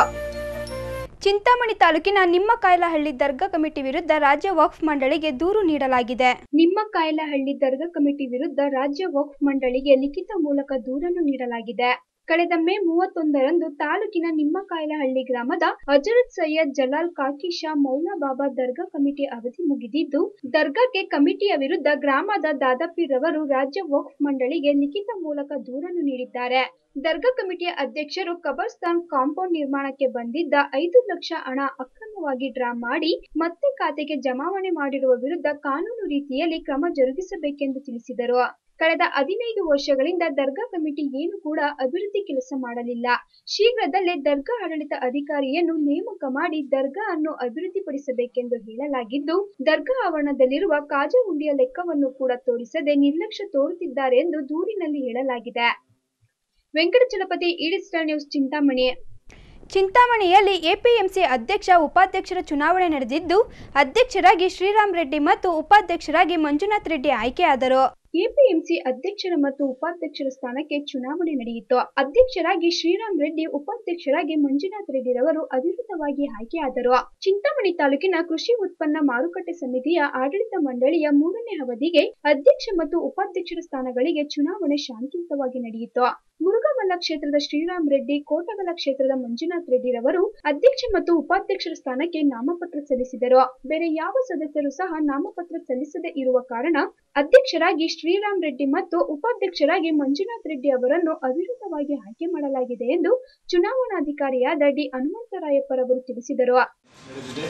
ಚಿಂತಾಮಣಿ ತಾಲೂಕಿನ ನಿಮ್ಮಕಾಯಲಹಳ್ಳಿ ದರ್ಗಾ ಕಮಿಟಿ ವಿರುದ್ಧ ರಾಜ್ಯ ವಕ್ಫ್ ಮಂಡಳಿಗೆ ದೂರು ನೀಡಲಾಗಿದೆ ನಿಮ್ಮ ಕಾಯಲಹಳ್ಳಿ ದರ್ಗಾ ಕಮಿಟಿ ವಿರುದ್ಧ ರಾಜ್ಯ ವಕ್ಫ್ ಮಂಡಳಿಗೆ ಲಿಖಿತ ಮೂಲಕ ದೂರನ್ನು ನೀಡಲಾಗಿದೆ ಕಳೆದ ಮೇ ಮೂವತ್ತೊಂದರಂದು ತಾಲೂಕಿನ ನಿಮ್ಮಕಾಯಲಹಳ್ಳಿ ಗ್ರಾಮದ ಹಜರತ್ ಸೈಯದ್ ಜಲಾಲ್ ಕಾಕಿ ಶಾ ಮೌಲಾ ಬಾಬಾ ದರ್ಗಾ ಕಮಿಟಿ ಅವಧಿ ಮುಗಿದಿದ್ದು ದರ್ಗಾಕ್ಕೆ ಕಮಿಟಿಯ ವಿರುದ್ಧ ಗ್ರಾಮದ ದಾದಾಪೀರವರು ರಾಜ್ಯ ವಕ್ಫ್ ಮಂಡಳಿಗೆ ಲಿಖಿತ ಮೂಲಕ ದೂರನ್ನು ನೀಡಿದ್ದಾರೆ ದರ್ಗಾ ಕಮಿಟಿಯ ಅಧ್ಯಕ್ಷರು ಕಬರ್ಸ್ತಾನ್ ಕಾಂಪೌಂಡ್ ನಿರ್ಮಾಣಕ್ಕೆ ಬಂದಿದ್ದ ಐದು ಲಕ್ಷ ಹಣ ಅಕ್ರಮವಾಗಿ ಡ್ರಾ ಮಾಡಿ ಮತ್ತೆ ಖಾತೆಗೆ ಜಮಾವಣೆ ಮಾಡಿರುವ ವಿರುದ್ಧ ಕಾನೂನು ರೀತಿಯಲ್ಲಿ ಕ್ರಮ ಜರುಗಿಸಬೇಕೆಂದು ತಿಳಿಸಿದರು ಕಳೆದ ಹದಿನೈದು ವರ್ಷಗಳಿಂದ ದರ್ಗಾ ಕಮಿಟಿ ಏನು ಕೂಡ ಅಭಿವೃದ್ಧಿ ಕೆಲಸ ಮಾಡಲಿಲ್ಲ ಶೀಘ್ರದಲ್ಲೇ ದರ್ಗಾ ಆಡಳಿತ ಅಧಿಕಾರಿಯನ್ನು ನೇಮಕ ಮಾಡಿ ದರ್ಗಾ ಅನ್ನು ಅಭಿವೃದ್ಧಿಪಡಿಸಬೇಕೆಂದು ಹೇಳಲಾಗಿದ್ದು ದರ್ಗಾ ಆವರಣದಲ್ಲಿರುವ ಕಾಜಾ ಹುಂಡಿಯ ಲೆಕ್ಕವನ್ನು ಕೂಡ ತೋರಿಸದೆ ನಿರ್ಲಕ್ಷ್ಯ ತೋರುತ್ತಿದ್ದಾರೆ ಎಂದು ದೂರಿನಲ್ಲಿ ಹೇಳಲಾಗಿದೆ Venkatachalapathi ED star news Chintamani ಚಿಂತಾಮಣಿಯಲ್ಲಿ ಎಪಿಎಂಸಿ ಅಧ್ಯಕ್ಷ ಉಪಾಧ್ಯಕ್ಷರ ಚುನಾವಣೆ ನಡೆದಿದ್ದು ಅಧ್ಯಕ್ಷರಾಗಿ ಶ್ರೀರಾಮ್ ರೆಡ್ಡಿ ಮತ್ತು ಉಪಾಧ್ಯಕ್ಷರಾಗಿ ಮಂಜುನಾಥ್ ರೆಡ್ಡಿ ಆಯ್ಕೆಯಾದರು ಎಪಿಎಂಸಿ ಅಧ್ಯಕ್ಷರ ಮತ್ತು ಉಪಾಧ್ಯಕ್ಷರ ಸ್ಥಾನಕ್ಕೆ ಚುನಾವಣೆ ನಡೆಯಿತು ಅಧ್ಯಕ್ಷರಾಗಿ ಶ್ರೀರಾಮ್ ರೆಡ್ಡಿ ಉಪಾಧ್ಯಕ್ಷರಾಗಿ ಮಂಜುನಾಥ್ ರೆಡ್ಡಿರವರು ಅವಿರೋಧವಾಗಿ ಆಯ್ಕೆಯಾದರು ಚಿಂತಾಮಣಿ ತಾಲೂಕಿನ ಕೃಷಿ ಉತ್ಪನ್ನ ಮಾರುಕಟ್ಟೆ ಸಮಿತಿಯ ಆಡಳಿತ ಮಂಡಳಿಯ ಮೂರನೇ ಅವಧಿಗೆ ಅಧ್ಯಕ್ಷ ಮತ್ತು ಉಪಾಧ್ಯಕ್ಷರ ಸ್ಥಾನಗಳಿಗೆ ಚುನಾವಣೆ ಶಾಂತಿಯುತವಾಗಿ ನಡೆಯಿತು ಮುರುಘಾಮಲ್ಲ ಕ್ಷೇತ್ರದ ಶ್ರೀರಾಮ್ ರೆಡ್ಡಿ ಕೋಟಗಲ ಕ್ಷೇತ್ರದ ಮಂಜುನಾಥ್ ರೆಡ್ಡಿರವರು ಅಧ್ಯಕ್ಷ ಮತ್ತು ಉಪಾಧ್ಯಕ್ಷರ ಸ್ಥಾನಕ್ಕೆ ನಾಮಪತ್ರ ಸಲ್ಲಿಸಿದರು ಬೇರೆ ಯಾವ ಸದಸ್ಯರು ಸಹ ನಾಮಪತ್ರ ಸಲ್ಲಿಸದೇ ಇರುವ ಕಾರಣ ಅಧ್ಯಕ್ಷರಾಗಿ ಶ್ರೀರಾಮ್ ರೆಡ್ಡಿ ಮತ್ತು ಉಪಾಧ್ಯಕ್ಷರಾಗಿ ಮಂಜುನಾಥ್ ರೆಡ್ಡಿ ಅವರನ್ನು ಅವಿರೋಧವಾಗಿ ಆಯ್ಕೆ ಮಾಡಲಾಗಿದೆ ಎಂದು ಚುನಾವಣಾಧಿಕಾರಿಯಾದ ಡಿ ಹನುಮಂತರಾಯಪ್ಪರವರು ತಿಳಿಸಿದರು ನಡೆದಿದೆ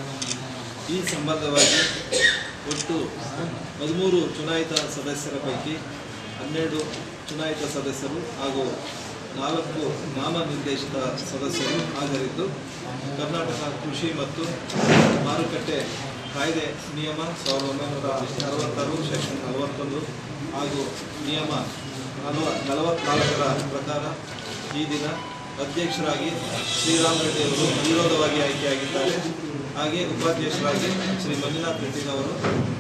ಈ ಸಂಬಂಧವಾಗಿ ಒಟ್ಟು ಹದಿಮೂರು ಚುನಾಯಿತ ಸದಸ್ಯರ ಪೈಕಿ ಹನ್ನೆರಡು ಚುನಾಯಿತ ಸದಸ್ಯರು ಹಾಗೂ ನಾಲ್ಕು ನಾಮನಿರ್ದೇಶಿತ ಸದಸ್ಯರು ಹಾಜರಿದ್ದು ಕರ್ನಾಟಕ ಕೃಷಿ ಮತ್ತು ಮಾರುಕಟ್ಟೆ ಕಾಯ್ದೆ ನಿಯಮ ಸಾವಿರದ ಒಂಬೈನೂರ ಅರವತ್ತಾರು ಸೆಕ್ಷನ್ ನಲವತ್ತೊಂದು ಹಾಗೂ ನಿಯಮ ನಲವ ನಲವತ್ನಾಲ್ಕರ ಪ್ರಕಾರ ಈ ದಿನ ಅಧ್ಯಕ್ಷರಾಗಿ ಶ್ರೀರಾಮ್ ರೆಡ್ಡಿ ಅವರು ವಿರೋಧವಾಗಿ ಆಯ್ಕೆಯಾಗಿದ್ದಾರೆ ಹಾಗೆ ಉಪಾಧ್ಯಕ್ಷರಾಗಿ ಶ್ರೀ ಮಂಜುನಾಥ್ ರೆಡ್ಡಿನವರು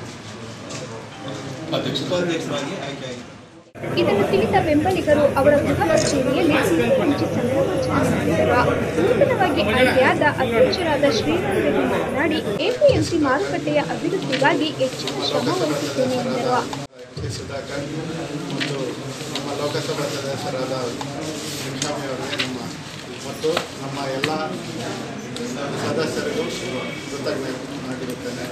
ಉಪಾಧ್ಯಕ್ಷರಾಗಿ ಆಯ್ಕೆಯಾಗಿದ್ದಾರೆ ಇದನ್ನು ತಿಳಿದ ಬೆಂಬಲಿಗರು ಅವರ ಗೃಹ ಕಚೇರಿಯಲ್ಲಿ ಸಿಹಿ ಹಂಚಿ ಸಂಭ್ರಮಾಚರಣೆ ಮಾಡಿದರು ನೂತನವಾಗಿ ಆಯ್ಕೆಯಾದ ಅಧ್ಯಕ್ಷರಾದ ಶ್ರೀರಾಮ್ ರೆಡ್ಡಿ ಮಾತನಾಡಿ ಎಪಿಎಂಸಿ ಮಾರುಕಟ್ಟೆಯ ಅಭಿವೃದ್ಧಿಗಾಗಿ ಹೆಚ್ಚಿನ ಶ್ರಮ ವಹಿಸುತ್ತೇನೆ ಎಂದರು ಶ್ರೀ ಸುಧಾಕರ್ ಮತ್ತು ನಮ್ಮ ಲೋಕಸಭಾ ಸದಸ್ಯರಾದ ನಿಮಿಷಾಮಿ ಅವರಿಗೆ ನಮ್ಮ ಮತ್ತು ನಮ್ಮ ಎಲ್ಲ ಸದಸ್ಯರಿಗೂ ಕೃತಜ್ಞತೆ ಮಾಡಿರುತ್ತೇನೆ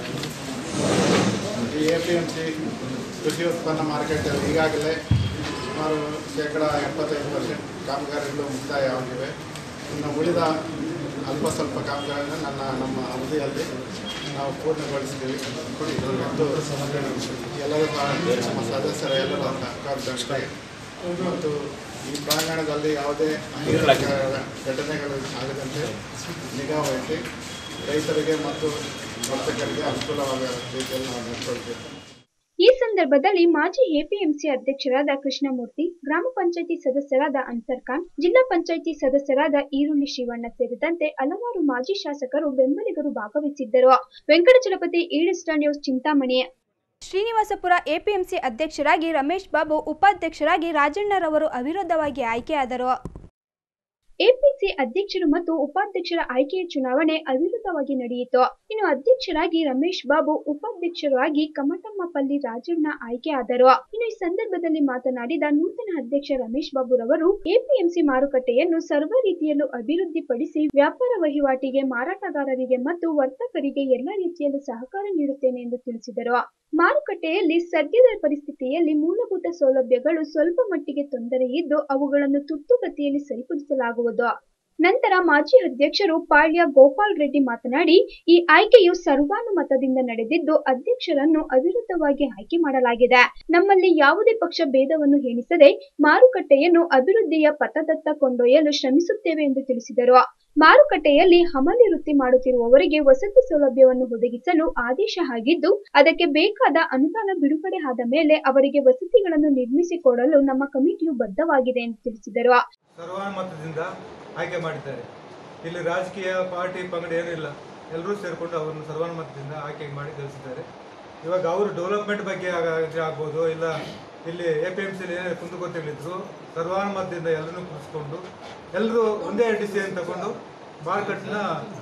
ಈ ಎ ಪಿ ಎಮ್ ಸಿ ಕೃಷಿ ಉತ್ಪನ್ನ ಮಾರುಕಟ್ಟೆಯಲ್ಲಿ ಈಗಾಗಲೇ ಸುಮಾರು ಶೇಕಡ ಎಪ್ಪತ್ತೈದು ಪರ್ಸೆಂಟ್ ಕಾಮಗಾರಿಗಳು ಮುಕ್ತಾಯ ಆಗಿವೆ ಇನ್ನು ಉಳಿದ ಅಲ್ಪ ಸ್ವಲ್ಪ ಕಾಮಗಾರಿನ ನನ್ನ ನಮ್ಮ ಅವಧಿಯಲ್ಲಿ ನಾವು ಪೂರ್ಣಗೊಳಿಸ್ತೀವಿ ಮತ್ತು ಎಲ್ಲರೂ ಸಹ ನಮ್ಮ ಸದಸ್ಯರ ಎಲ್ಲರ ಸಹಕಾರದೊಂದಿಗೆ ಮತ್ತು ಈ ಪ್ರಾಂಗಣದಲ್ಲಿ ಯಾವುದೇ ಅಹಿತಕರ ಘಟನೆಗಳು ಆಗದಂತೆ ನಿಗಾ ವಹಿಸಿ ರೈತರಿಗೆ ಮತ್ತು ವರ್ತಕರಿಗೆ ಅನುಕೂಲವಾದ ರೀತಿಯಲ್ಲಿ ನಾವು ನಡ್ಕೊಳ್ತೇವೆ ಈ ಸಂದರ್ಭದಲ್ಲಿ ಮಾಜಿ ಎಪಿಎಂಸಿ ಅಧ್ಯಕ್ಷರಾದ ಕೃಷ್ಣಮೂರ್ತಿ ಗ್ರಾಮ ಪಂಚಾಯಿತಿ ಸದಸ್ಯರಾದ ಅನ್ಸರ್ ಖಾನ್ ಜಿಲ್ಲಾ ಪಂಚಾಯಿತಿ ಸದಸ್ಯರಾದ ಈರುಳ್ಳಿ ಶಿವಣ್ಣ ಸೇರಿದಂತೆ ಹಲವಾರು ಮಾಜಿ ಶಾಸಕರು ಬೆಂಬಲಿಗರು ಭಾಗವಹಿಸಿದ್ದರು Venkatachalapathi ED star news Chintamani Srinivaspur APMC ಅಧ್ಯಕ್ಷರಾಗಿ ರಮೇಶ್ ಬಾಬು ಉಪಾಧ್ಯಕ್ಷರಾಗಿ ರಾಜಣ್ಣರವರು ಅವಿರೋಧವಾಗಿ ಆಯ್ಕೆಯಾದರು ಎಪಿಸಿ ಅಧ್ಯಕ್ಷರು ಮತ್ತು ಉಪಾಧ್ಯಕ್ಷರ ಆಯ್ಕೆಯ ಚುನಾವಣೆ ಅವಿರೋಧವಾಗಿ ನಡೆಯಿತು ಇನ್ನು ಅಧ್ಯಕ್ಷರಾಗಿ ರಮೇಶ್ ಬಾಬು ಉಪಾಧ್ಯಕ್ಷರಾಗಿ ಕಮಟಮ್ಮಪಲ್ಲಿ ರಾಜಣ್ಣ ಆಯ್ಕೆಯಾದರು ಇನ್ನು ಈ ಸಂದರ್ಭದಲ್ಲಿ ಮಾತನಾಡಿದ ನೂತನ ಅಧ್ಯಕ್ಷ ರಮೇಶ್ ಬಾಬು ರವರು ಎಪಿಎಂಸಿ ಮಾರುಕಟ್ಟೆಯನ್ನು ಸರ್ವ ರೀತಿಯಲ್ಲೂ ಅಭಿವೃದ್ಧಿಪಡಿಸಿ ವ್ಯಾಪಾರ ವಹಿವಾಟಿಗೆ ಮಾರಾಟಗಾರರಿಗೆ ಮತ್ತು ವರ್ತಕರಿಗೆ ಎಲ್ಲ ರೀತಿಯಲ್ಲೂ ಸಹಕಾರ ನೀಡುತ್ತೇನೆ ಎಂದು ತಿಳಿಸಿದರು ಮಾರುಕಟ್ಟೆಯಲ್ಲಿ ಸದ್ಯದ ಪರಿಸ್ಥಿತಿಯಲ್ಲಿ ಮೂಲಭೂತ ಸೌಲಭ್ಯಗಳು ಸ್ವಲ್ಪ ಮಟ್ಟಿಗೆ ತೊಂದರೆ ಇದ್ದು ಅವುಗಳನ್ನು ತುರ್ತುಗತಿಯಲ್ಲಿ ಸರಿಪಡಿಸಲಾಗುವುದು ನಂತರ ಮಾಜಿ ಅಧ್ಯಕ್ಷರು ಪಾಳ್ಯ ಗೋಪಾಲ್ ರೆಡ್ಡಿ ಮಾತನಾಡಿ ಈ ಆಯ್ಕೆಯು ಸರ್ವಾನುಮತದಿಂದ ನಡೆದಿದ್ದು ಅಧ್ಯಕ್ಷರನ್ನು ಅವಿರುದ್ಧವಾಗಿ ಆಯ್ಕೆ ಮಾಡಲಾಗಿದೆ ನಮ್ಮಲ್ಲಿ ಯಾವುದೇ ಪಕ್ಷ ಭೇದವನ್ನು ಎಣಿಸದೆ ಮಾರುಕಟ್ಟೆಯನ್ನು ಅಭಿವೃದ್ಧಿಯ ಪಥದತ್ತ ಕೊಂಡೊಯ್ಯಲು ಶ್ರಮಿಸುತ್ತೇವೆ ಎಂದು ತಿಳಿಸಿದರು ಮಾರುಕಟ್ಟೆಯಲ್ಲಿ ಹಮಲಿ ವೃತ್ತಿ ಮಾಡುತ್ತಿರುವವರಿಗೆ ವಸತಿ ಸೌಲಭ್ಯವನ್ನು ಒದಗಿಸಲು ಆದೇಶ ಆಗಿದ್ದು ಅದಕ್ಕೆ ಬೇಕಾದ ಅನುದಾನ ಬಿಡುಗಡೆ ಆದ ಮೇಲೆ ಅವರಿಗೆ ವಸತಿಗಳನ್ನು ನಿರ್ಮಿಸಿಕೊಡಲು ನಮ್ಮ ಕಮಿಟಿಯು ಬದ್ಧವಾಗಿದೆ ಎಂದು ತಿಳಿಸಿದರು ಸರ್ವಾನುಮತದಿಂದ ಆಯ್ಕೆ ಮಾಡಿದ್ದಾರೆ ಇಲ್ಲಿ ರಾಜಕೀಯ ಪಾರ್ಟಿ ಪಂಗಡ ಏನಿಲ್ಲ ಎಲ್ಲರೂ ಸೇರಿಕೊಂಡು ಅವರನ್ನು ಸರ್ವಾನುಮತದಿಂದ ಆಯ್ಕೆ ಮಾಡಿ ಗೆಲ್ಲಿಸಿದ್ದಾರೆ ಇವಾಗ ಅವರು ಡೆವಲಪ್ಮೆಂಟ್ ಬಗ್ಗೆ ಆಗ- ಆಗ್ಬೋದು ಇಲ್ಲ ಇಲ್ಲಿ ಎ ಪಿ ಎಮ್ ಸಿಲಿ ಏನಾದ್ರು ಕುಂದುಕೊರತೆಗಳಿದ್ರು ಸರ್ವಾನುಮತದಿಂದ ಎಲ್ಲರನ್ನೂ ಕೂರಿಸ್ಕೊಂಡು ಎಲ್ಲರೂ ಒಂದೇ ಡಿಸಿಷನ್ ತಗೊಂಡು ಮಾರ್ಕೆಟ್ನ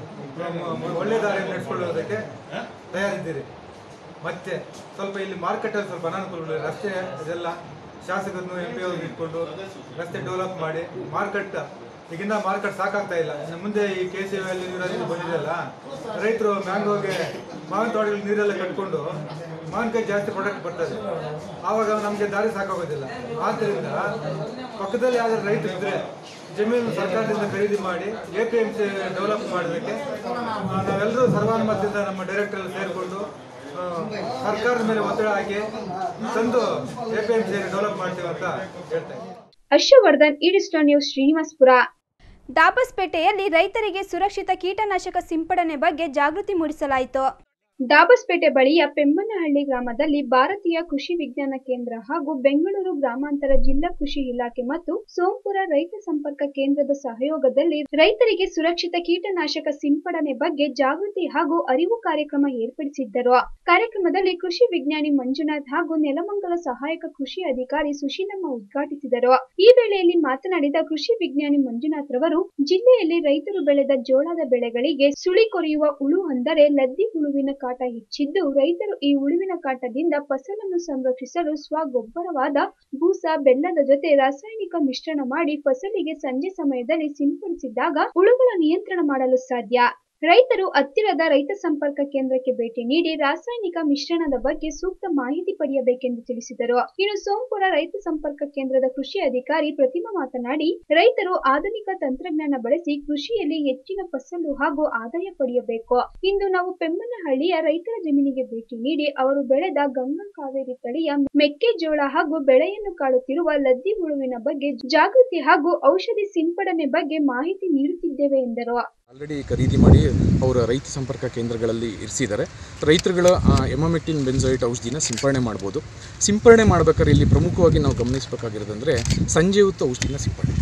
ಒಳ್ಳೆ ದಾರಿಯಲ್ಲಿ ನಡೆಸ್ಕೊಳ್ಳೋದಕ್ಕೆ ತಯಾರಿದ್ದೀರಿ ಮತ್ತೆ ಸ್ವಲ್ಪ ಇಲ್ಲಿ ಮಾರ್ಕೆಟಲ್ಲಿ ಸ್ವಲ್ಪ ಅನಾನುಕೂಲಗಳು ರಸ್ತೆ ಇದೆಲ್ಲ ಶಾಸಕರನ್ನು ಎಂ ಪಿ ಅವ್ರನ್ನ ಇಟ್ಕೊಂಡು ರಸ್ತೆ ಡೆವಲಪ್ ಮಾಡಿ ಮಾರ್ಕೆಟ್ ಈಗಿನ್ನ ಮಾರ್ಕೆಟ್ ಸಾಕಾಗ್ತಾ ಇಲ್ಲ ಇನ್ನು ಮುಂದೆ ಈ ಕೆ ಸಿ ಅಲ್ಲಿ ನೀರಲ್ಲಿ ಬಂದಿದೆಯಲ್ಲ ರೈತರು ಮ್ಯಾಂಗೋಗೆ ಮಾವಿನ ತೋಟಗಳಿಗೆ ನೀರೆಲ್ಲ ಕಟ್ಕೊಂಡು ಮಾವಿನಕಾಯಿ ಜಾಸ್ತಿ ಪ್ರಾಡಕ್ಟ್ ಬರ್ತದೆ ಆವಾಗ ನಮಗೆ ದಾರಿ ಸಾಕಾಗೋದಿಲ್ಲ ಆದ್ದರಿಂದ ಪಕ್ಕದಲ್ಲಿ ಯಾವ್ದಾದ್ರು ರೈತರು ಇದ್ರೆ ಜಮೀನು ಸರ್ಕಾರದಿಂದ ಖರೀದಿ ಮಾಡಿ A P M C develop ಮಾಡೋದಕ್ಕೆ ಆ, ನಾವೆಲ್ಲರೂ ಸರ್ವಾನುಮತದಿಂದ ನಮ್ಮ ಡೈರೆಕ್ಟರ್ ಸೇರಿಕೊಂಡು ಆ, ಸರ್ಕಾರದ ಮೇಲೆ ಒತ್ತಡ ಹಾಕಿ ತಂದು A P M C develop ಮಾಡ್ತೀವಿ ಅಂತ ಹೇಳ್ತಾ ಇದ್ದೀನಿ ಹರ್ಷವರ್ಧನ್ ಈಡಿಸ್ಟ ನ್ಯೂಸ್ ಶ್ರೀನಿವಾಸ್ಪುರ ದಾಬಸ್ಪೇಟೆಯಲ್ಲಿ ರೈತರಿಗೆ ಸುರಕ್ಷಿತ ಕೀಟನಾಶಕ ಸಿಂಪಡಣೆ ಬಗ್ಗೆ ಜಾಗೃತಿ ಮೂಡಿಸಲಾಯಿತು ದಾಬಸ್ಪೇಟೆ ಬಳಿಯ ಪೆಮ್ಮನಹಳ್ಳಿ ಗ್ರಾಮದಲ್ಲಿ ಭಾರತೀಯ ಕೃಷಿ ವಿಜ್ಞಾನ ಕೇಂದ್ರ ಹಾಗೂ ಬೆಂಗಳೂರು ಗ್ರಾಮಾಂತರ ಜಿಲ್ಲಾ ಕೃಷಿ ಇಲಾಖೆ ಮತ್ತು ಸೋಂಪುರ ರೈತ ಸಂಪರ್ಕ ಕೇಂದ್ರದ ಸಹಯೋಗದಲ್ಲಿ ರೈತರಿಗೆ ಸುರಕ್ಷಿತ ಕೀಟನಾಶಕ ಸಿಂಪಡಣೆ ಬಗ್ಗೆ ಜಾಗೃತಿ ಹಾಗೂ ಅರಿವು ಕಾರ್ಯಕ್ರಮ ಏರ್ಪಡಿಸಿದ್ದರು ಕಾರ್ಯಕ್ರಮದಲ್ಲಿ ಕೃಷಿ ವಿಜ್ಞಾನಿ ಮಂಜುನಾಥ್ ಹಾಗೂ ನೆಲಮಂಗಲ ಸಹಾಯಕ ಕೃಷಿ ಅಧಿಕಾರಿ ಸುಶೀಲಮ್ಮ ಉದ್ಘಾಟಿಸಿದರು ಈ ವೇಳೆಯಲ್ಲಿ ಮಾತನಾಡಿದ ಕೃಷಿ ವಿಜ್ಞಾನಿ ಮಂಜುನಾಥ್ ರವರು ಜಿಲ್ಲೆಯಲ್ಲಿ ರೈತರು ಬೆಳೆದ ಜೋಳದ ಬೆಳೆಗಳಿಗೆ ಸುಳಿ ಕೊರೆಯುವ ಹುಳು ಅಂದರೆ ಲದ್ದಿ ಹುಳುವಿನ ಕಾಟ ಹೆಚ್ಚಿದ್ದು ರೈತರು ಈ ಹುಳುವಿನ ಕಾಟದಿಂದ ಫಸಲನ್ನು ಸಂರಕ್ಷಿಸಲು ಸ್ವಗೊಬ್ಬರವಾದ ಬೂಸ ಬೆಲ್ಲದ ಜೊತೆ ರಾಸಾಯನಿಕ ಮಿಶ್ರಣ ಮಾಡಿ ಫಸಲಿಗೆ ಸಂಜೆ ಸಮಯದಲ್ಲಿ ಸಿಂಪಡಿಸಿದಾಗ ಹುಳುಗಳ ನಿಯಂತ್ರಣ ಮಾಡಲು ಸಾಧ್ಯ ರೈತರು ಹತ್ತಿರದ ರೈತ ಸಂಪರ್ಕ ಕೇಂದ್ರಕ್ಕೆ ಭೇಟಿ ನೀಡಿ ರಾಸಾಯನಿಕ ಮಿಶ್ರಣದ ಬಗ್ಗೆ ಸೂಕ್ತ ಮಾಹಿತಿ ಪಡೆಯಬೇಕೆಂದು ತಿಳಿಸಿದರು ಇನ್ನು ಸೋಂಪುರ ರೈತ ಸಂಪರ್ಕ ಕೇಂದ್ರದ ಕೃಷಿ ಅಧಿಕಾರಿ ಪ್ರತಿಮಾ ಮಾತನಾಡಿ ರೈತರು ಆಧುನಿಕ ತಂತ್ರಜ್ಞಾನ ಬಳಸಿ ಕೃಷಿಯಲ್ಲಿ ಹೆಚ್ಚಿನ ಫಸಲು ಹಾಗೂ ಆದಾಯ ಪಡೆಯಬೇಕು ಇಂದು ನಾವು ಪೆಮ್ಮನಹಳ್ಳಿಯ ರೈತರ ಜಮೀನಿಗೆ ಭೇಟಿ ನೀಡಿ ಅವರು ಬೆಳೆದ ಗಂಗಾ ಕಾವೇರಿ ತಳಿಯ ಮೆಕ್ಕೆಜೋಳ ಹಾಗೂ ಬೆಳೆಯನ್ನು ಕಾಡುತ್ತಿರುವ ಲದ್ದಿ ಹುಳುವಿನ ಬಗ್ಗೆ ಜಾಗೃತಿ ಹಾಗೂ ಔಷಧಿ ಸಿಂಪಡಣೆ ಬಗ್ಗೆ ಮಾಹಿತಿ ನೀಡುತ್ತಿದ್ದೇವೆ ಎಂದರು ಆಲ್ರೆಡಿ ಖರೀದಿ ಮಾಡಿ ಅವರ ರೈತ ಸಂಪರ್ಕ ಕೇಂದ್ರಗಳಲ್ಲಿ ಇರಿಸಿದ್ದಾರೆ ರೈತರುಗಳ ಎಮಮೆಕ್ಟಿನ್ ಬೆನ್ಸೈಟ್ ಔಷಧಿನ ಸಿಂಪರಣೆ ಮಾಡ್ಬೋದು ಸಿಂಪರಣೆ ಮಾಡ್ಬೇಕಾದ್ರೆ ಇಲ್ಲಿ ಪ್ರಮುಖವಾಗಿ ನಾವು ಗಮನಿಸಬೇಕಾಗಿರೋದಂದರೆ ಸಂಜೆ ಹೊತ್ತು ಔಷಧಿನ ಸಿಂಪರಣೆ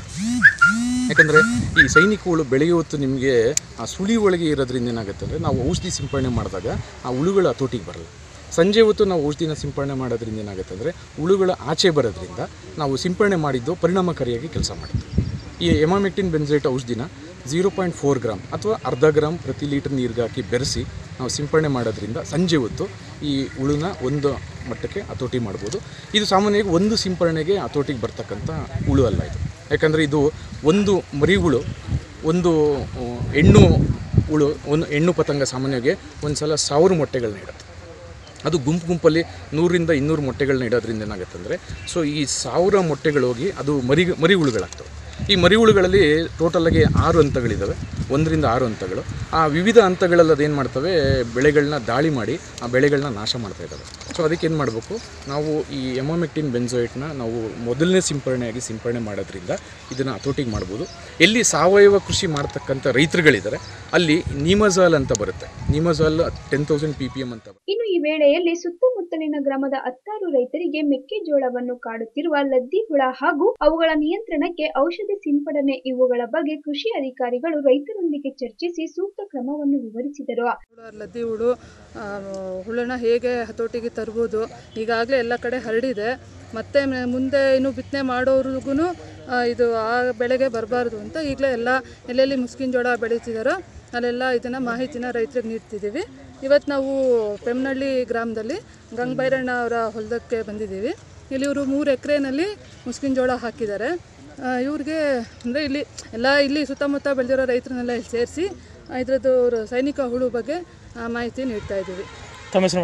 ಯಾಕಂದರೆ ಈ ಸೈನಿಕ ಹುಳು ಬೆಳಗ್ಗೆ ಹೊತ್ತು ನಿಮಗೆ ಆ ಸುಳಿ ಒಳಗೆ ಇರೋದ್ರಿಂದ ಏನಾಗುತ್ತೆ ಅಂದರೆ ನಾವು ಔಷಧಿ ಸಿಂಪರಣೆ ಮಾಡಿದಾಗ ಆ ಹುಳುಗಳ ಹತೋಟಿಗೆ ಬರಲ್ಲ ಸಂಜೆ ಹೊತ್ತು ನಾವು ಔಷಧಿನ ಸಿಂಪರಣೆ ಮಾಡೋದ್ರಿಂದ ಏನಾಗುತ್ತೆ ಅಂದರೆ ಹುಳುಗಳ ಆಚೆ ಬರೋದ್ರಿಂದ ನಾವು ಸಿಂಪರಣೆ ಮಾಡಿದ್ದು ಪರಿಣಾಮಕಾರಿಯಾಗಿ ಕೆಲಸ ಮಾಡುತ್ತೆ ಈ ಎಮಾಮೆಕ್ಟಿನ್ ಬೆನ್ಸೈಟ್ ಔಷಧಿನ ಝೀರೋ ಪಾಯಿಂಟ್ ಫೋರ್ ಗ್ರಾಮ್ ಅಥವಾ ಅರ್ಧ ಗ್ರಾಮ್ ಪ್ರತಿ ಲೀಟರ್ ನೀರಿಗೆ ಹಾಕಿ ಬೆರೆಸಿ ನಾವು ಸಿಂಪರಣೆ ಮಾಡೋದ್ರಿಂದ ಸಂಜೆ ಹೊತ್ತು ಈ ಹುಳುನ ಒಂದು ಮಟ್ಟಕ್ಕೆ ಹತೋಟಿ ಮಾಡ್ಬೋದು ಇದು ಸಾಮಾನ್ಯವಾಗಿ ಒಂದು ಸಿಂಪರಣೆಗೆ ಹತೋಟಿಗೆ ಬರ್ತಕ್ಕಂಥ ಹುಳು ಅಲ್ಲ ಇದು ಯಾಕಂದರೆ ಇದು ಒಂದು ಮರಿ ಹುಳು ಒಂದು ಆ, ಹೆಣ್ಣು ಹುಳು ಒಂದು ಹೆಣ್ಣು ಪತಂಗ ಸಾಮಾನ್ಯವಾಗಿ ಒಂದು ಸಲ ಸಾವಿರ ಮೊಟ್ಟೆಗಳನ್ನ ಇಡುತ್ತೆ ಅದು ಗುಂಪು ಗುಂಪಲ್ಲಿ ನೂರಿಂದ ಇನ್ನೂರು ಮೊಟ್ಟೆಗಳನ್ನ ಇಡೋದ್ರಿಂದ ಏನಾಗುತ್ತೆ ಅಂದರೆ ಸೊ ಈ ಸಾವಿರ ಮೊಟ್ಟೆಗಳು ಹೋಗಿ ಅದು ಮರಿ ಮರಿ ಹುಳುಗಳಾಗ್ತವೆ ಈ ಮರಿ ಹುಳುಗಳಲ್ಲಿ ಟೋಟಲಾಗಿ ಆರು ಹಂತಗಳಿದ್ದಾವೆ ಒಂದರಿಂದ ಆರು ಹಂತಗಳು ಆ ವಿವಿಧ ಹಂತಗಳಲ್ಲಿ ಅದೇನು ಮಾಡ್ತವೆ ಬೆಳೆಗಳನ್ನ ದಾಳಿ ಮಾಡಿ ಆ ಬೆಳೆಗಳನ್ನ ನಾಶ ಮಾಡ್ತಾ ಇದ್ದಾವೆ ಸೊ ಅದಕ್ಕೆ ಏನು ಮಾಡಬೇಕು ನಾವು ಈ ಎಮೋಮೆಕ್ಟಿನ್ ಬೆನ್ಸೋಯಿಟ್ನ ನಾವು ಮೊದಲನೇ ಸಿಂಪರಣೆಯಾಗಿ ಸಿಂಪರಣೆ ಮಾಡೋದ್ರಿಂದ ಇದನ್ನು ಹತೋಟಿಗೆ ಮಾಡ್ಬೋದು ಎಲ್ಲಿ ಸಾವಯವ ಕೃಷಿ ಮಾಡ್ತಕ್ಕಂಥ ರೈತರುಗಳಿದ್ದಾರೆ ಅಲ್ಲಿ ನಿಮಜಾಲ್ ಅಂತ ಬರುತ್ತೆ ನಿಮಜಾಲ್ ten thousand P P M ಅಂತ ಇನ್ನು ಈ ವೇಳೆಯಲ್ಲಿ ಸುತ್ತಮುತ್ತಲಿನ ಗ್ರಾಮದ ಹತ್ತಾರು ರೈತರಿಗೆ ಮೆಕ್ಕೆಜೋಳವನ್ನು ಕಾಡುತ್ತಿರುವ ಲದ್ದಿ ಹುಳ ಹಾಗೂ ಅವುಗಳ ನಿಯಂತ್ರಣಕ್ಕೆ ಔಷಧಿ ಸಿಂಪಡಣೆ ಇವುಗಳ ಬಗ್ಗೆ ಕೃಷಿ ಅಧಿಕಾರಿಗಳು ರೈತರೊಂದಿಗೆ ಚರ್ಚಿಸಿ ಸೂಕ್ತ ಕ್ರಮವನ್ನು ವಿವರಿಸಿದರು ಲದ್ದಿ ಹುಳು ಆ, ಹುಳನ ಹೇಗೆ ಹತೋಟಿಗೆ ತರ್ಬೋದು ಈಗಾಗಲೇ ಎಲ್ಲ ಕಡೆ ಹರಡಿದೆ ಮತ್ತೆ ಮ- ಮುಂದೆ ಇನ್ನು ಬಿತ್ತನೆ ಮಾಡೋರ್ಗು ಇದು ಆ ಬೆಳೆಗೆ ಬರಬಾರ್ದು ಅಂತ ಈಗಲೇ ಎಲ್ಲ ಎಲ್ಲೆಲ್ಲಿ ಮುಸ್ಕಿನ ಜೋಳ ಬೆಳೀತಿದ್ದಾರೋ ಅಲ್ಲೆಲ್ಲ ಇದನ್ನು ಮಾಹಿತಿನ ರೈತರಿಗೆ ನೀಡ್ತಿದ್ದೀವಿ ಇವತ್ತು ನಾವು ಪೆಮ್ನಳ್ಳಿ ಗ್ರಾಮದಲ್ಲಿ ಗಂಗಬೈರಣ್ಣ ಅವರ ಹೊಲದಕ್ಕೆ ಬಂದಿದ್ದೀವಿ ಇಲ್ಲಿ ಇವರು ಮೂರು ಎಕರೆನಲ್ಲಿ ಮುಸ್ಕಿನ ಜೋಳ ಹಾಕಿದ್ದಾರೆ ಆ, ಇವ್ರಿಗೆ ಅಂದರೆ ಇಲ್ಲಿ ಎಲ್ಲ ಇಲ್ಲಿ ಸುತ್ತಮುತ್ತ ಬೆಳೆದಿರೋ ರೈತರನ್ನೆಲ್ಲ ಸೇರಿಸಿ ಇದ್ರದ್ದು ರ- ಸೈನಿಕ ಹುಳು ಬಗ್ಗೆ ಆ, ಮಾಹಿತಿ ನೀಡ್ತಾ ಇದ್ದೀವಿ ತಮ್ಮ ಹೆಸರು ಮೇಡಮ್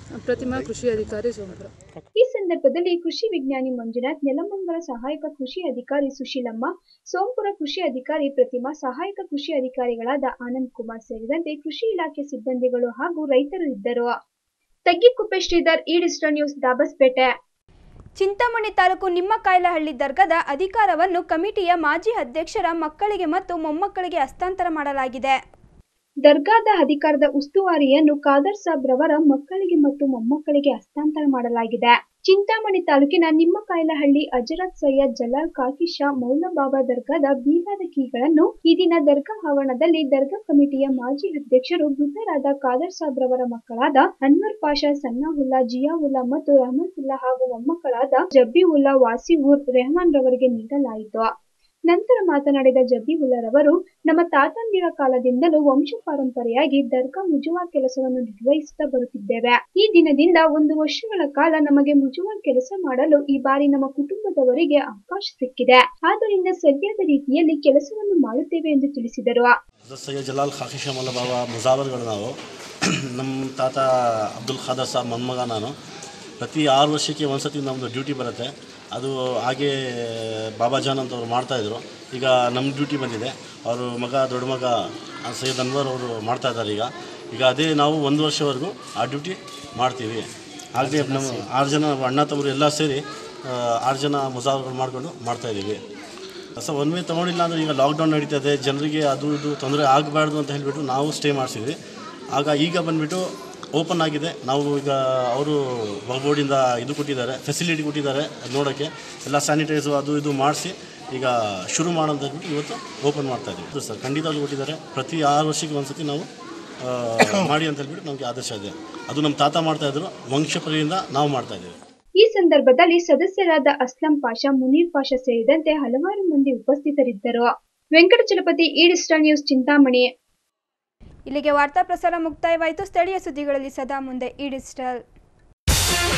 ಪ್ರತಿಮಾ ಕೃಷಿ ಅಧಿಕಾರಿ ಸೋಂಪುರ ಈ ಸಂದರ್ಭದಲ್ಲಿ ಕೃಷಿ ವಿಜ್ಞಾನಿ ಮಂಜುನಾಥ್ ನೆಲಮಂಗಲ ಸಹಾಯಕ ಕೃಷಿ ಅಧಿಕಾರಿ ಸುಶೀಲಮ್ಮ ಸೋಂಪುರ ಕೃಷಿ ಅಧಿಕಾರಿ ಪ್ರತಿಮಾ ಸಹಾಯಕ ಕೃಷಿ ಅಧಿಕಾರಿಗಳಾದ ಆನಂದ್ ಕುಮಾರ್ ಸೇರಿದಂತೆ ಕೃಷಿ ಇಲಾಖೆ ಸಿಬ್ಬಂದಿಗಳು ಹಾಗೂ ರೈತರು ಇದ್ದರು Taggikuppe Sridhar E digital news Dabaspete Chintamani taluk Nimmakayalahalli ದರ್ಗಾದ ಅಧಿಕಾರವನ್ನು ಕಮಿಟಿಯ ಮಾಜಿ ಅಧ್ಯಕ್ಷರ ಮಕ್ಕಳಿಗೆ ಮತ್ತು ಮೊಮ್ಮಕ್ಕಳಿಗೆ ಹಸ್ತಾಂತರ ಮಾಡಲಾಗಿದೆ ದರ್ಗಾದ ಅಧಿಕಾರದ ಉಸ್ತುವಾರಿಯನ್ನು ಖಾದರ್ ಸಾಬ್ ರವರ ಮಕ್ಕಳಿಗೆ ಮತ್ತು ಮೊಮ್ಮಕ್ಕಳಿಗೆ ಹಸ್ತಾಂತರ ಮಾಡಲಾಗಿದೆ ಚಿಂತಾಮಣಿ ತಾಲೂಕಿನ ನಿಮ್ಮಕಾಯಲಹಳ್ಳಿ ಅಜರತ್ ಸೈಯದ್ ಜಲಾಲ್ ಕಾಕಿ ಶಾ ಮೌಲಬಾಬಾ ದರ್ಗಾದ ಬೀಗಾದ ಕೀಗಳನ್ನು ಈ ದಿನ ದರ್ಗಾ ಆವರಣದಲ್ಲಿ ದರ್ಗಾ ಕಮಿಟಿಯ ಮಾಜಿ ಅಧ್ಯಕ್ಷರು ವೃದ್ಧರಾದ ಖಾದರ್ ಸಾಬ್ ರವರ ಮಕ್ಕಳಾದ ಅನ್ವರ್ ಪಾಷಾ ಸನ್ನಾಹುಲ್ಲಾ ಜಿಯಾವುಲ್ಲಾ ಮತ್ತು ರಹಮತುಲ್ಲಾ ಹಾಗೂ ಮೊಮ್ಮಕ್ಕಳಾದ ಜಬ್ಬಿವುಲ್ಲಾ ವಾಸಿವೂರ್ ರೆಹಮಾನ್ ರವರಿಗೆ ನೀಡಲಾಯಿತು ನಂತರ ಮಾತನಾಡಿದ ಜಬೀವುಲ್ಲರವರು ನಮ್ಮ ತಾತಂದಿರ ಕಾಲದಿಂದಲೂ ವಂಶ ಪಾರಂಪರೆಯಾಗಿ ದರ್ಗಾ ಮುಜುವಾರ್ ಕೆಲಸವನ್ನು ನಿರ್ವಹಿಸುತ್ತಾ ಬರುತ್ತಿದ್ದೇವೆ ಈ ದಿನದಿಂದ ಒಂದು ವರ್ಷಗಳ ಕಾಲ ನಮಗೆ ಮುಜುವಾರ್ ಕೆಲಸ ಮಾಡಲು ಈ ಬಾರಿ ನಮ್ಮ ಕುಟುಂಬದವರಿಗೆ ಅವಕಾಶ ಸಿಕ್ಕಿದೆ ಆದ್ದರಿಂದ ಸರಿಯಾದ ರೀತಿಯಲ್ಲಿ ಕೆಲಸವನ್ನು ಮಾಡುತ್ತೇವೆ ಎಂದು ತಿಳಿಸಿದರು ಹಜರತ್ ಸೈಯದ್ ಜಲಾಲ್ ಖಾಕಿ ಶಮಲ ಬಾಬಾ ಮುಜಾವರ್ಗಳು ನಾವು ನಮ್ಮ ತಾತ ಅಬ್ದುಲ್ ಖಾದರ್ ಸಾಬ್ ಮೊಮ್ಮಗ ನಾನು ಪ್ರತಿ ಆರು ವರ್ಷಕ್ಕೆ ಒಂದು ಸತಿ ನಮ್ಮದು ಡ್ಯೂಟಿ ಬರುತ್ತೆ ಅದು ಹಾಗೆ ಬಾಬಾ ಜಾನ್ ಅಂತ ಅವ್ರು ಮಾಡ್ತಾಯಿದ್ರು ಈಗ ನಮ್ಮ ಡ್ಯೂಟಿ ಬಂದಿದೆ ಅವರು ಮಗ ದೊಡ್ಡ ಮಗ ಆ ಸೈಯದ್ ಅನ್ವರ್ ಅವರು ಮಾಡ್ತಾ ಇದ್ದಾರೆ ಈಗ ಈಗ ಅದೇ ನಾವು ಒಂದು ವರ್ಷವರೆಗೂ ಆ ಡ್ಯೂಟಿ ಮಾಡ್ತೀವಿ ಹಾಗೆ ನಮ್ಮ ಆರು ಜನ ಅಣ್ಣ ತಮ್ಮರು ಎಲ್ಲ ಸೇರಿ ಆ, ಆರು ಜನ ಮುಜಾವರ್ಗಳು ಮಾಡಿಕೊಂಡು ಮಾಡ್ತಾಯಿದ್ದೀವಿ ಸೊ ಒನ್ ವೇ ತೊಗೊಂಡಿಲ್ಲ ಅಂದರೆ ಈಗ ಲಾಕ್ಡೌನ್ ನಡೀತದೆ ಜನರಿಗೆ ಅದು ಇದು ತೊಂದರೆ ಆಗಬಾರ್ದು ಅಂತ ಹೇಳಿಬಿಟ್ಟು ನಾವು ಸ್ಟೇ ಮಾಡಿಸಿದ್ವಿ ಆಗ ಈಗ ಬಂದುಬಿಟ್ಟು ಓಪನ್ ಆಗಿದೆ ನಾವು ಈಗ ಅವರು ಬೋರ್ಡಿಂದ ಇದು ಕೊಟ್ಟಿದ್ದಾರೆ ಫೆಸಿಲಿಟಿ ಕೊಟ್ಟಿದ್ದಾರೆ ಅದ್ ನೋಡೋಕ್ಕೆ ಎಲ್ಲ ಸ್ಯಾನಿಟೈಸು ಅದು ಇದು ಮಾಡಿಸಿ ಈಗ ಶುರು ಮಾಡೋಂತ ಹೇಳ್ಬಿಟ್ಟು ಇವತ್ತು ಓಪನ್ ಮಾಡ್ತಾ ಇದ್ದೀವಿ ಇದು ಸರ್ ಖಂಡಿತವಾಗ್ಲೂ ಕೊಟ್ಟಿದ್ದಾರೆ ಪ್ರತಿ ಆರು ವರ್ಷಕ್ಕೆ ಒಂದು ಸತಿ ನಾವು ಆ, ಮಾಡಿ ಅಂತ ಹೇಳ್ಬಿಟ್ಟು ನಮಗೆ ಆದೇಶ ಇದೆ ಅದು ನಮ್ಮ ತಾತ ಮಾಡ್ತಾಯಿದ್ರು ವಂಶಪರಿಯಿಂದ ನಾವು ಮಾಡ್ತಾಯಿದ್ದೀವಿ ಈ ಸಂದರ್ಭದಲ್ಲಿ ಸದಸ್ಯರಾದ ಅಸ್ಲಂ ಪಾಷಾ ಮುನೀರ್ ಪಾಷಾ ಸೇರಿದಂತೆ ಹಲವಾರು ಮಂದಿ ಉಪಸ್ಥಿತರಿದ್ದರು ವೆಂಕಟಚಲಪತಿ ಈ ಡಿಜಿಟಲ್ ನ್ಯೂಸ್ ಚಿಂತಾಮಣಿ ಇಲ್ಲಿಗೆ ವಾರ್ತಾ ಪ್ರಸಾರ ಮುಕ್ತಾಯವಾಯಿತು ಸ್ಥಳೀಯ ಸುದ್ದಿಗಳಲ್ಲಿ ಸದಾ ಮುಂದೆ ಈ ಡಿಜಿಟಲ್